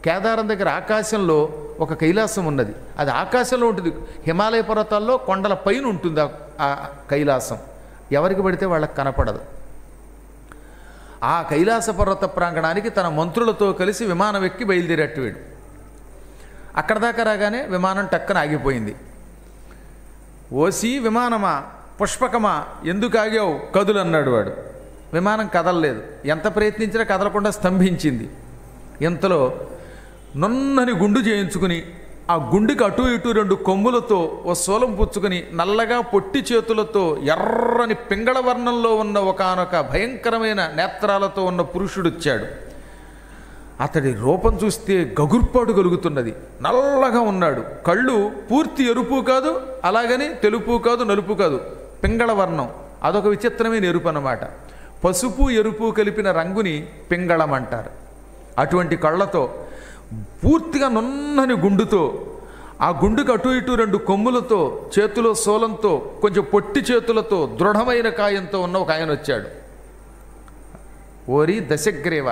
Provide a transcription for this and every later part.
కేదారం దగ్గర ఆకాశంలో ఒక కైలాసం ఉన్నది అది ఆకాశంలో ఉంటుంది హిమాలయ పర్వతాల్లో కొండల పైన ఉంటుంది ఆ- ఆ కైలాసం ఎవరికి పడితే వాళ్ళకి కనపడదు ఆ కైలాస పర్వత ప్రాంగణానికి తన మంత్రులతో కలిసి విమానం ఎక్కి బయలుదేరేట్టు వీడు అక్కడ దాకా రాగానే విమానం టక్కన ఆగిపోయింది ఓసి విమానమా పుష్పకమా ఎందుకు ఆగావు కదులు అన్నాడు వాడు విమానం కదలలేదు ఎంత ప్రయత్నించినా కదలకుండా స్తంభించింది ఇంతలో నున్నని గుండు చేయించుకుని ఆ గుండుకి అటు ఇటు రెండు కొమ్ములతో ఓ సోలం పుచ్చుకుని నల్లగా పొట్టి చేతులతో ఎర్రని పింగళ వర్ణంలో ఉన్న ఒకానొక భయంకరమైన నేత్రాలతో ఉన్న పురుషుడు వచ్చాడు అతడి రూపం చూస్తే గగుర్పాటు కలుగుతున్నది నల్లగా ఉన్నాడు కళ్ళు పూర్తి ఎరుపు కాదు అలాగని తెలుపు కాదు నలుపు కాదు పింగళ వర్ణం అదొక విచిత్రమైన ఎరుపు అన్నమాట పసుపు ఎరుపు కలిపిన రంగుని పింగళం అంటారు అటువంటి కళ్ళతో పూర్తిగా నున్నని గుండుతో ఆ గుండుకు అటు ఇటు రెండు కొమ్ములతో చేతిలో సోలంతో కొంచెం పొట్టి చేతులతో దృఢమైన కాయంతో ఉన్న ఒక ఆయన వచ్చాడు ఓరి దశగ్రీవ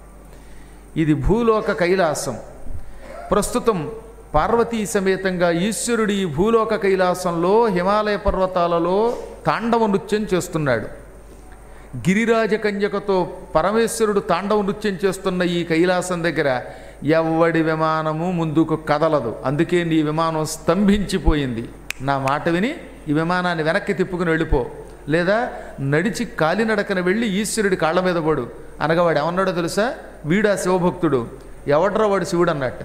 ఇది భూలోక కైలాసం ప్రస్తుతం పార్వతీ సమేతంగా ఈశ్వరుడు ఈ భూలోక కైలాసంలో హిమాలయ పర్వతాలలో తాండవ నృత్యం చేస్తున్నాడు గిరిరాజ కన్యకతో పరమేశ్వరుడు తాండవ నృత్యం చేస్తున్న ఈ కైలాసం దగ్గర ఎవ్వడి విమానము ముందుకు కదలదు అందుకే నీ విమానం స్తంభించిపోయింది నా మాట విని ఈ విమానాన్ని వెనక్కి తిప్పుకుని వెళ్ళిపో లేదా నడిచి కాలినడకన వెళ్ళి ఈశ్వరుడి కాళ్ళ మీద పడు అనగా వాడు ఏమన్నాడో తెలుసా వీడా శివభక్తుడు ఎవడ్రా వాడు శివుడు అన్నట్టు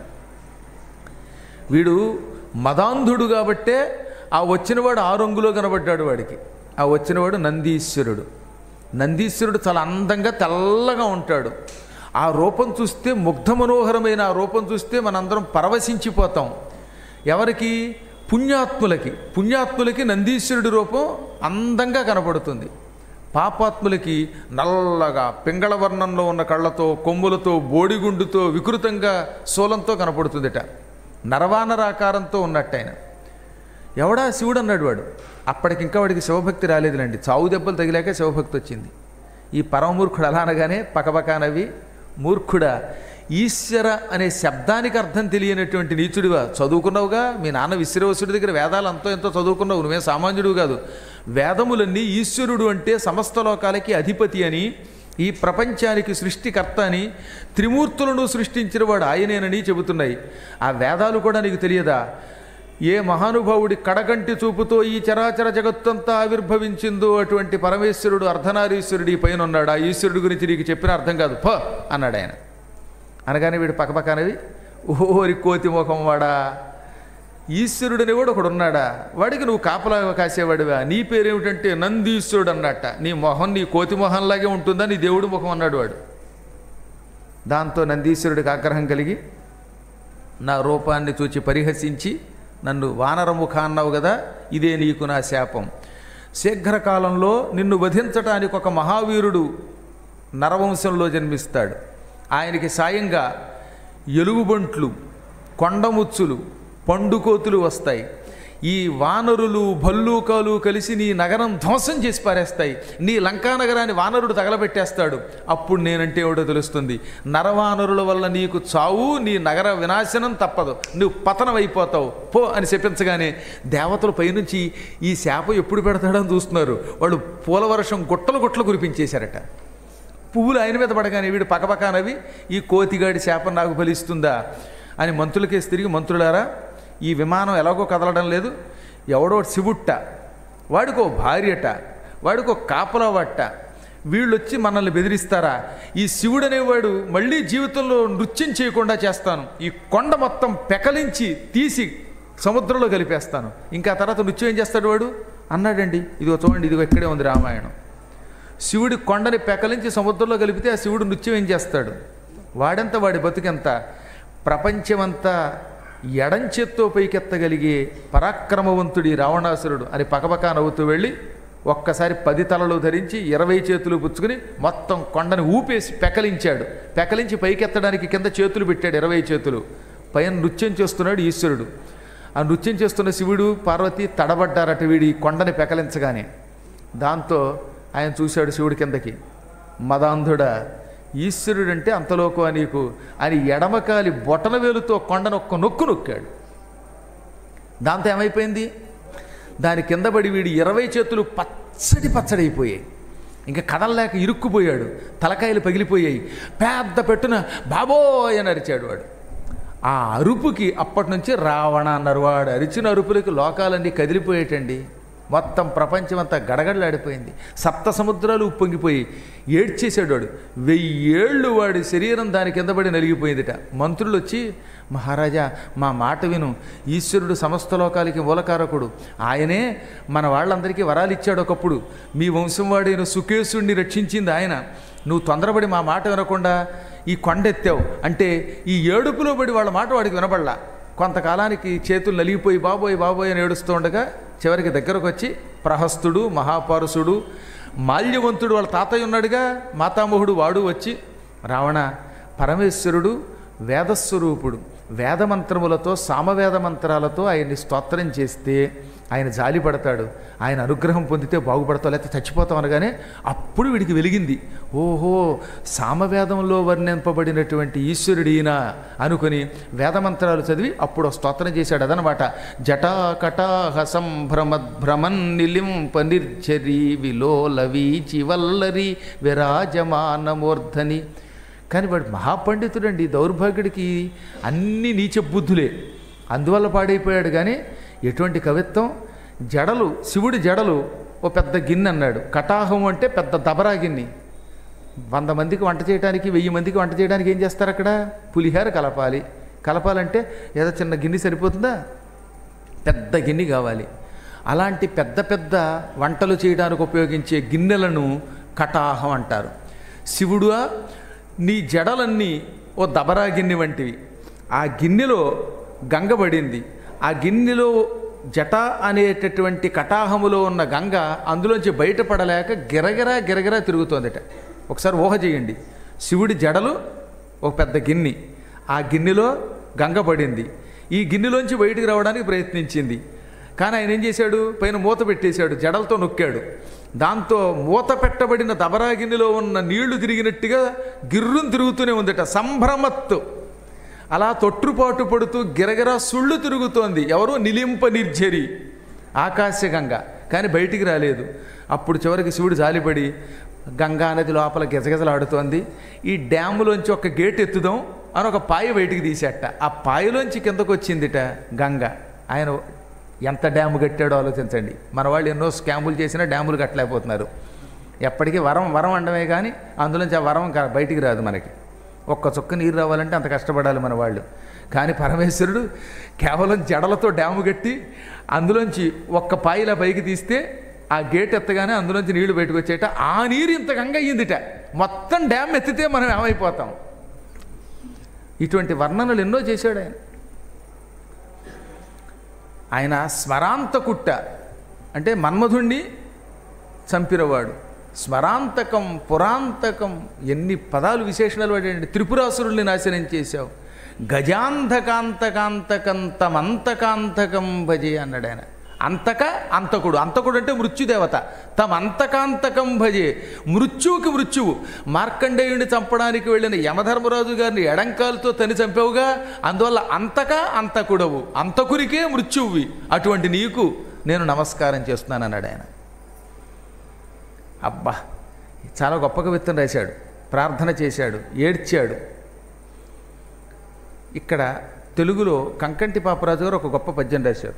వీడు మదాంధుడు కాబట్టే ఆ వచ్చినవాడు ఆ రంగులో కనబడ్డాడు వాడికి ఆ వచ్చినవాడు నందీశ్వరుడు నందీశ్వరుడు చాలా అందంగా తెల్లగా ఉంటాడు ఆ రూపం చూస్తే ముగ్ధ మనోహరమైన ఆ రూపం చూస్తే మనందరం పరవశించిపోతాం ఎవరికి పుణ్యాత్ములకి పుణ్యాత్ములకి నందీశ్వరుడి రూపం అందంగా కనపడుతుంది పాపాత్ములకి నల్లగా పింగళ వర్ణంలో ఉన్న కళ్ళతో కొమ్ములతో బోడిగుండుతో వికృతంగా శూలంతో కనపడుతుందిట నరవానరాకారంతో ఉన్నట్టు ఆయన ఎవడా శివుడు అన్నాడు వాడు అప్పటికి ఇంకా వాడికి శివభక్తి రాలేదులేండి చావు దెబ్బలు తగిలాక శివభక్తి వచ్చింది ఈ పరమమూర్ఖుడు అలా అనగానే పకపకానవి మూర్ఖుడా ఈశ్వర అనే శబ్దానికి అర్థం తెలియనటువంటి నీచుడివా చదువుకున్నావుగా మీ నాన్న విశ్రవసుడి దగ్గర వేదాలు అంతో ఎంతో చదువుకున్నావు నువ్వే సామాన్యుడు కాదు వేదములన్నీ ఈశ్వరుడు అంటే సమస్త లోకాలకి అధిపతి అని ఈ ప్రపంచానికి సృష్టికర్త అని త్రిమూర్తులను సృష్టించిన వాడు ఆయనేనని చెబుతున్నాయి ఆ వేదాలు కూడా నీకు తెలియదా ఏ మహానుభావుడి కడగంటి చూపుతో ఈ చరాచర జగత్తంతా ఆవిర్భవించిందో అటువంటి పరమేశ్వరుడు అర్ధనారీశ్వరుడు ఈ పైన ఉన్నాడు ఆ ఈశ్వరుడు గురించి నీకు చెప్పిన అర్థం కాదు ప అన్నాడు ఆయన అనగానే వీడు పక్కపక్కనవి ఓరి కోతి ముఖం వాడా ఈశ్వరుడని కూడా ఒకడు ఉన్నాడా వాడికి నువ్వు కాపలా కాసేవాడివా నీ పేరేమిటంటే నందీశ్వరుడు అన్నట్ట నీ మొహం నీ కోతి మొహంలాగే ఉంటుందా నీ దేవుడి ముఖం అన్నాడు వాడు దాంతో నందీశ్వరుడికి ఆగ్రహం కలిగి నా రూపాన్ని చూచి పరిహసించి నన్ను వానరముఖ అన్నావు కదా ఇదే నీకు నా శాపం శీఘ్రకాలంలో నిన్ను వధించటానికి ఒక మహావీరుడు నరవంశంలో జన్మిస్తాడు ఆయనకి సాయంగా ఎలుగుబంట్లు కొండముచ్చులు పండుకోతులు వస్తాయి ఈ వానరులు భల్లూకాలు కలిసి నీ నగరం ధ్వంసం చేసి పారేస్తాయి నీ లంకా నగరాన్ని వానరుడు తగలబెట్టేస్తాడు అప్పుడు నేనంటే ఏమిటో తెలుస్తుంది నరవానరుల వల్ల నీకు చావు నీ నగర వినాశనం తప్పదు నువ్వు పతనం అయిపోతావు పో అని చెప్పించగానే దేవతలు పైనుంచి ఈ శాపం ఎప్పుడు పెడతాడని చూస్తున్నారు వాళ్ళు పూలవర్షం గుట్టలు గుట్టలు కురిపించేశారట పువ్వులు ఆయన మీద పడగానే వీడు పక్కపక్కనవి ఈ కోతిగాడి శాపం నాకు ఫలిస్తుందా అని మంత్రులకేసి తిరిగి మంత్రులారా ఈ విమానం ఎలాగో కదలడం లేదు ఎవడో శివుట్ట వాడికో భార్యట వాడికో కాపలా వట్ట వీళ్ళు వచ్చి మనల్ని బెదిరిస్తారా ఈ శివుడు అనేవాడు మళ్ళీ జీవితంలో నృత్యం చేయకుండా చేస్తాను ఈ కొండ మొత్తం పెకలించి తీసి సముద్రంలో కలిపేస్తాను ఇంకా ఆ తర్వాత నృత్యం ఏం చేస్తాడు వాడు అన్నాడండి ఇదిగో చూడండి ఇదిగో ఇక్కడే ఉంది రామాయణం శివుడి కొండని పెకలించి సముద్రంలో కలిపితే ఆ శివుడు నృత్యం ఏం చేస్తాడు వాడెంత వాడి బతుకెంత ప్రపంచమంతా ఎడంచెత్తో పైకెత్తగలిగే పరాక్రమవంతుడి రావణాసురుడు అని పకపకా నవ్వుతూ వెళ్ళి ఒక్కసారి పది తలలు ధరించి ఇరవై చేతులు పుచ్చుకుని మొత్తం కొండని ఊపేసి పెకలించాడు పెకలించి పైకెత్తడానికి కింద చేతులు పెట్టాడు ఇరవై చేతులు పైన నృత్యం చేస్తున్నాడు ఈశ్వరుడు ఆ నృత్యం చేస్తున్న శివుడు పార్వతి తడబడ్డారట వీడి కొండని పెకలించగానే దాంతో ఆయన చూశాడు శివుడి కిందకి మదాంధుడా ఈశ్వరుడంటే అంతలోకో నీకు అని ఎడమకాలి బొటన వేలుతో కొండను ఒక్క నొక్కు నొక్కాడు దాంతో ఏమైపోయింది దాని కింద పడి వీడి ఇరవై చేతులు పచ్చడి పచ్చడైపోయాయి ఇంకా కదలలేక ఇరుక్కుపోయాడు తలకాయలు పగిలిపోయాయి పెద్ద పెట్టున బాబోయ్ అని అరిచాడు వాడు ఆ అరుపుకి అప్పటి నుంచి రావణ అన్నారు వాడు అరిచిన అరుపులకి లోకాలన్నీ కదిలిపోయేటండి మొత్తం ప్రపంచం అంతా గడగడలాడిపోయింది సప్త సముద్రాలు ఉప్పొంగిపోయి ఏడ్చేసాడు వాడు వెయ్యేళ్ళు వాడి శరీరం దాని కింద పడి నలిగిపోయిందిట మంత్రులు వచ్చి మహారాజా మా మాట విను ఈశ్వరుడు సమస్త లోకాలకి మూలకారకుడు ఆయనే మన వాళ్ళందరికీ వరాలు ఇచ్చాడు ఒకప్పుడు మీ వంశం వాడైన సుకేశుడిని రక్షించింది ఆయన నువ్వు తొందరపడి మా మాట వినకుండా ఈ కొండెత్తావు అంటే ఈ ఏడుపులో పడి వాళ్ళ మాట వాడికి వినబడలా కొంతకాలానికి చేతులు నలిగిపోయి బాబోయ్ బాబోయ్ అని ఏడుస్తూ ఉండగా చివరికి దగ్గరకు వచ్చి ప్రహస్తుడు మహాపారుషుడు మాల్యవంతుడు వాళ్ళ తాతయ్య ఉన్నాడుగా మాతామోహుడు వాడు వచ్చి రావణ పరమేశ్వరుడు వేదస్వరూపుడు వేదమంత్రములతో సామవేద మంత్రాలతో ఆయన్ని స్తోత్రం చేస్తే ఆయన జాలి పడతాడు ఆయన అనుగ్రహం పొందితే బాగుపడతావు లేకపోతే చచ్చిపోతాం అనగానే అప్పుడు వీడికి వెలిగింది ఓహో సామవేదంలో వర్ణింపబడినటువంటి ఈశ్వరుడీన అనుకుని వేదమంత్రాలు చదివి అప్పుడు స్తోత్రం చేశాడు అదనమాట జటాకటాహ సంభ్రమద్భ్రమన్ నిలింప నిర్జరి విలోల వీచి వల్లరి విరాజమానమూర్ధని కానీ వాడు మహాపండితుడండి దౌర్భాగ్యుడికి అన్ని నీచ బుద్ధులే అందువల్ల పాడైపోయాడు కానీ ఎటువంటి కవిత్వం జడలు శివుడి జడలు ఓ పెద్ద గిన్నె అన్నాడు కటాహం అంటే పెద్ద దబరా గిన్నె వంద మందికి వంట చేయడానికి వెయ్యి మందికి వంట చేయడానికి ఏం చేస్తారు అక్కడ పులిహార కలపాలి కలపాలంటే ఏదో చిన్న గిన్నె సరిపోతుందా పెద్ద గిన్నె కావాలి అలాంటి పెద్ద పెద్ద వంటలు చేయడానికి ఉపయోగించే గిన్నెలను కటాహం అంటారు శివుడుగా నీ జడలన్నీ ఓ దబరా గిన్నె వంటివి ఆ గిన్నెలో గంగ పడింది ఆ గిన్నెలో జట అనేటటువంటి కటాహములో ఉన్న గంగ అందులోంచి బయటపడలేక గిరగిరా గిరగిరా తిరుగుతోందట ఒకసారి ఊహ చేయండి శివుడి జడలు ఒక పెద్ద గిన్నె ఆ గిన్నెలో గంగ పడింది ఈ గిన్నెలోంచి బయటికి రావడానికి ప్రయత్నించింది కానీ ఆయన ఏం చేశాడు పైన మూత పెట్టేశాడు జడలతో నొక్కాడు దాంతో మూత పెట్టబడిన దబరా గిన్నెలో ఉన్న నీళ్లు తిరిగినట్టుగా గిర్రును తిరుగుతూనే ఉందట సంభ్రమత్తు అలా తొట్టుపాటు పడుతూ గిరగిరా సుళ్ళు తిరుగుతోంది ఎవరు నిలింప నిర్జరి ఆకాశగంగ కానీ బయటికి రాలేదు అప్పుడు చివరికి శివుడు జాలిపడి గంగా నది లోపల గిజగిజలాడుతోంది ఈ డ్యాములోంచి ఒక గేట్ ఎత్తుదాం అని ఒక పాయ బయటికి తీసేట ఆ పాయలోంచి కిందకు వచ్చిందిట గంగ ఆయన ఎంత డ్యాము కట్టాడో ఆలోచించండి మన వాళ్ళు ఎన్నో స్కాములు చేసినా డ్యాములు కట్టలేకపోతున్నారు ఎప్పటికీ వరం వరం అండమే కానీ అందులోంచి ఆ వరం కా- బయటికి రాదు మనకి ఒక్క చుక్క నీరు రావాలంటే అంత కష్టపడాలి మన వాళ్ళు కానీ పరమేశ్వరుడు కేవలం జడలతో డ్యాము కట్టి అందులోంచి ఒక్క పాయిలా పైకి తీస్తే ఆ గేట్ ఎత్తగానే అందులోంచి నీళ్లు బయటకు వచ్చేట ఆ నీరు ఇంత గంగ అయ్యిందిట మొత్తం డ్యామ్ ఎత్తితే మనం ఏమైపోతాం ఇటువంటి వర్ణనలు ఎన్నో చేశాడు ఆయన ఆయన స్మరాంతకుట్ట అంటే మన్మధుణ్ణి చంపినవాడు స్మరాంతకం పురాంతకం ఎన్ని పదాలు విశేషణాలు వాడండి త్రిపురాసురుల్ని నాశనం చేశావు గజాంధకాంతకాంతకం తమంతకాంతకం భజే అన్నాడు ఆయన అంతక అంతకుడు అంతకుడు అంటే మృత్యుదేవత తమంతకాంతకం భజే మృత్యువుకి మృత్యువు మార్కండేయుడిని చంపడానికి వెళ్ళిన యమధర్మరాజు గారిని ఎడంకాలతో తని చంపావుగా అందువల్ల అంతక అంతకుడవు అంతకురికే మృత్యువువి అటువంటి నీకు నేను నమస్కారం చేస్తున్నాను అన్నాడు ఆయన అబ్బా చాలా గొప్ప కవిత్వం రాశాడు ప్రార్థన చేశాడు ఏడ్చాడు ఇక్కడ తెలుగులో కంకంటి పాపరాజు గారు ఒక గొప్ప పద్యం రాశారు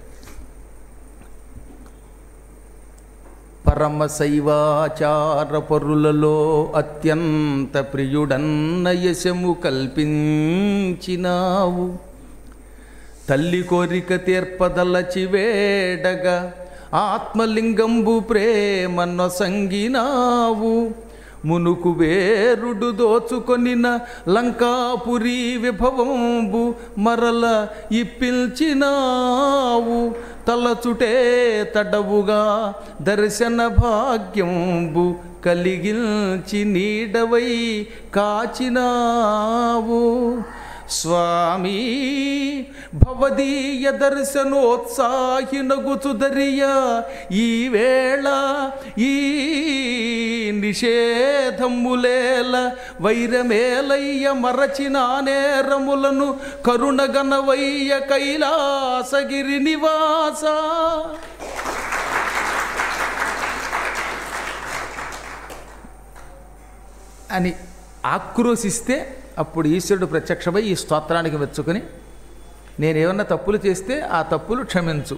పరమశైవాచార పరులలో అత్యంత ప్రియుడన్న యశము కల్పించినావు తల్లి కోరిక తీర్పదలచి వేడగా ఆత్మలింగంబు ప్రేమన్న సంగినావు మునుకు వేరుడు దోచుకొనిన లంకాపురి విభవంబు మరల ఇప్పిల్చినావు తలచుటే తడవుగా దర్శన భాగ్యంబు కలిగిల్చి నీడవై కాచినావు స్వామి భవదీయ దర్శనోత్సాహినగుచుదరియా ఈ వేళ ఈ నిషేధములేల వైరమేలయ్య మరచిన నేరములను కరుణగనవయ్య కైలాసగిరి నివాస అని ఆక్రోశిస్తే అప్పుడు ఈశ్వరుడు ప్రత్యక్షమై ఈ స్తోత్రానికి మెచ్చుకొని నేనేమన్నా తప్పులు చేస్తే ఆ తప్పులు క్షమించు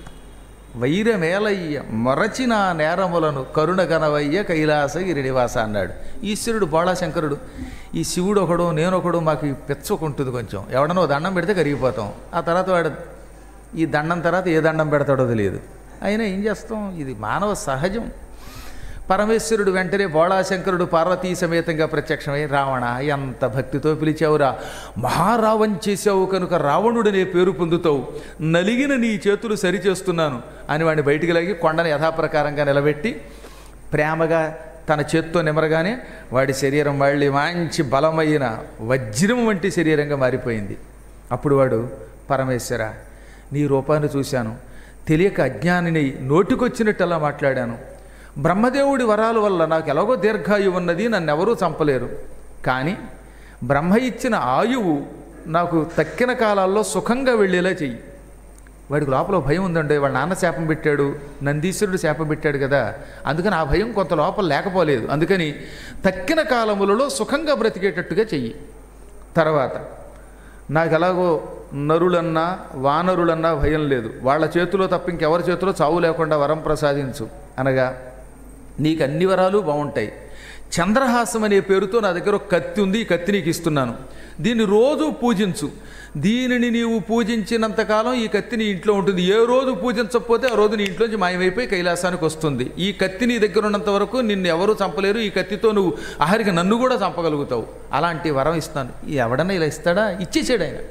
వైరమేలయ్య మరచిన నేరములను కరుణగనవయ్య కైలాస గిరినివాస అన్నాడు ఈశ్వరుడు బోళాశంకరుడు ఈ శివుడు ఒకడు నేనొకడు మాకు ఈ పెచ్చుకుంటుంది కొంచెం ఎవడనో దండం పెడితే కరిగిపోతాం ఆ తర్వాత వాడు ఈ దండం తర్వాత ఏ దండం పెడతాడో తెలియదు అయినా ఏం చేస్తాం ఇది మానవ సహజం పరమేశ్వరుడు వెంటనే బోళాశంకరుడు పార్వతీ సమేతంగా ప్రత్యక్షమై రావణ ఎంత భక్తితో పిలిచావురా మహారావం చేశావు కనుక రావణుడనే పేరు పొందుతావు నలిగిన నీ చేతులు సరిచేస్తున్నాను అని వాడిని బయటికి లాగి కొండను యథాప్రకారంగా నిలబెట్టి ప్రేమగా తన చేత్తో నిమరగానే వాడి శరీరం మళ్ళీ మంచి బలమైన వజ్రం వంటి శరీరంగా మారిపోయింది అప్పుడు వాడు పరమేశ్వర నీ రూపాన్ని చూశాను తెలియక అజ్ఞానిని నోటికొచ్చినట్టు అలా మాట్లాడాను బ్రహ్మదేవుడి వరాల వల్ల నాకు ఎలాగో దీర్ఘాయువు ఉన్నది నన్ను ఎవరూ చంపలేరు కానీ బ్రహ్మ ఇచ్చిన ఆయువు నాకు తక్కిన కాలాల్లో సుఖంగా వెళ్ళేలా చెయ్యి వాడికి లోపల భయం ఉందండి వాళ్ళ నాన్న శాపం పెట్టాడు నందీశ్వరుడు శాపం పెట్టాడు కదా అందుకని ఆ భయం కొంత లోపల లేకపోలేదు అందుకని తక్కిన కాలములలో సుఖంగా బ్రతికేటట్టుగా చెయ్యి తర్వాత నాకు ఎలాగో నరులన్నా వానరులన్నా భయం లేదు వాళ్ళ చేతిలో తప్ప ఇంకెవరి చేతిలో చావు లేకుండా వరం ప్రసాదించు అనగా నీకు అన్ని వరాలు బాగుంటాయి చంద్రహాసం అనే పేరుతో నా దగ్గర ఒక కత్తి ఉంది ఈ కత్తి నీకు ఇస్తున్నాను దీన్ని రోజు పూజించు దీనిని నీవు పూజించినంతకాలం ఈ కత్తి నీ ఇంట్లో ఉంటుంది ఏ రోజు పూజించకపోతే ఆ రోజు నీ ఇంట్లోంచి మాయమైపోయి కైలాసానికి వస్తుంది ఈ కత్తి నీ దగ్గర ఉన్నంత వరకు నిన్ను ఎవరు చంపలేరు ఈ కత్తితో నువ్వు ఆఖరికి నన్ను కూడా చంపగలుగుతావు అలాంటి వరం ఇస్తాను ఎవడన్నా ఇలా ఇస్తాడా ఇచ్చేసాడు ఆయన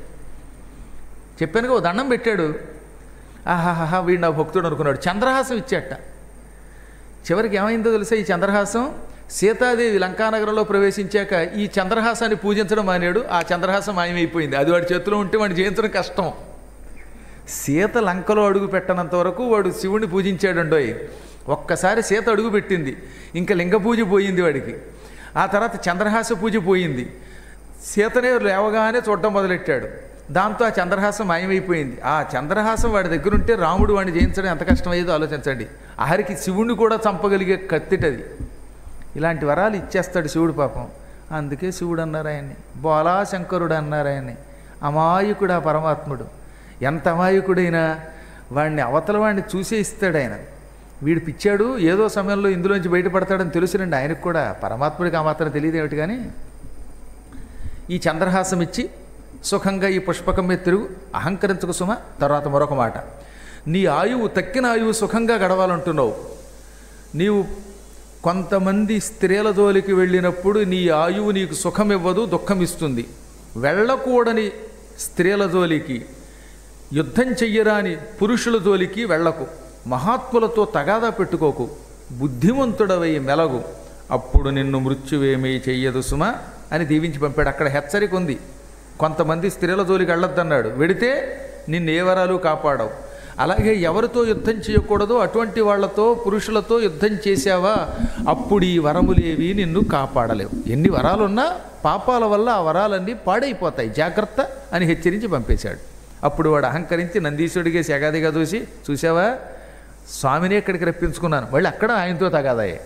చెప్పానుగా ఓ దండం పెట్టాడు ఆహాహా వీడు నా భక్తుడు అనుకున్నాడు చంద్రహాసం ఇచ్చేట చివరికి ఏమైందో తెలుసా ఈ చంద్రహాసం సీతాదేవి లంకానగరంలో ప్రవేశించాక ఈ చంద్రహాసాన్ని పూజించడం మానేడు ఆ చంద్రహాసం మాయమైపోయింది అది వాడి చేతిలో ఉంటే వాడిని జయించడం కష్టం సీత లంకలో అడుగు పెట్టనంత వరకు వాడు శివుణ్ణి పూజించాడండోయ్ ఒక్కసారి సీత అడుగు పెట్టింది ఇంకా లింగ పూజ పోయింది వాడికి ఆ తర్వాత చంద్రహాస పూజ పోయింది సీతనే లేవగానే చూడటం మొదలెట్టాడు దాంతో ఆ చంద్రహాసం మాయమైపోయింది ఆ చంద్రహాసం వాడి దగ్గర ఉంటే రాముడు వాడిని జయించడం ఎంత కష్టమయ్యేదో ఆలోచించండి ఆఖరికి శివుణ్ణి కూడా చంపగలిగే కత్తిటది ఇలాంటి వరాలు ఇచ్చేస్తాడు శివుడు పాపం అందుకే శివుడు అన్నారు ఆయన్ని బోలాశంకరుడు అన్నారు ఆయన్ని అమాయకుడు ఆ పరమాత్ముడు ఎంత అమాయకుడైనా వాడిని అవతల వాడిని చూసే ఇస్తాడు ఆయన వీడు పిచ్చాడు ఏదో సమయంలో ఇందులోంచి బయటపడతాడని తెలుసునండి ఆయనకు కూడా పరమాత్ముడికి ఆ మాత్రం తెలియదు ఏమిటి కానీ ఈ చంద్రహాసం ఇచ్చి సుఖంగా ఈ పుష్పకం మీద తిరుగు అహంకరించక సుమ తర్వాత మరొక మాట నీ ఆయువు తక్కిన ఆయువు సుఖంగా గడవాలంటున్నావు నీవు కొంతమంది స్త్రీల జోలికి వెళ్ళినప్పుడు నీ ఆయువు నీకు సుఖం ఇవ్వదు దుఃఖం ఇస్తుంది వెళ్ళకూడని స్త్రీల జోలికి యుద్ధం చెయ్యరాని పురుషుల జోలికి వెళ్ళకు మహాత్ములతో తగాదా పెట్టుకోకు బుద్ధిమంతుడవై మెలగు అప్పుడు నిన్ను మృత్యువేమీ చెయ్యదు సుమ అని దీవించి పంపాడు అక్కడ హెచ్చరిక ఉంది కొంతమంది స్త్రీల జోలికి వెళ్ళొద్దన్నాడు వెడితే నిన్ను ఏ వరాలు కాపాడవు అలాగే ఎవరితో యుద్ధం చేయకూడదో అటువంటి వాళ్ళతో పురుషులతో యుద్ధం చేశావా అప్పుడు ఈ వరములేవి నిన్ను కాపాడలేవు ఎన్ని వరాలున్నా పాపాల వల్ల ఆ వరాలన్నీ పాడైపోతాయి జాగ్రత్త అని హెచ్చరించి పంపేశాడు అప్పుడు వాడు అహంకరించి నందీశ్వరుడికి సెగాదిగా చూసి చూసావా స్వామిని ఇక్కడికి రప్పించుకున్నాను మళ్ళీ అక్కడ ఆయనతో తగాదాయే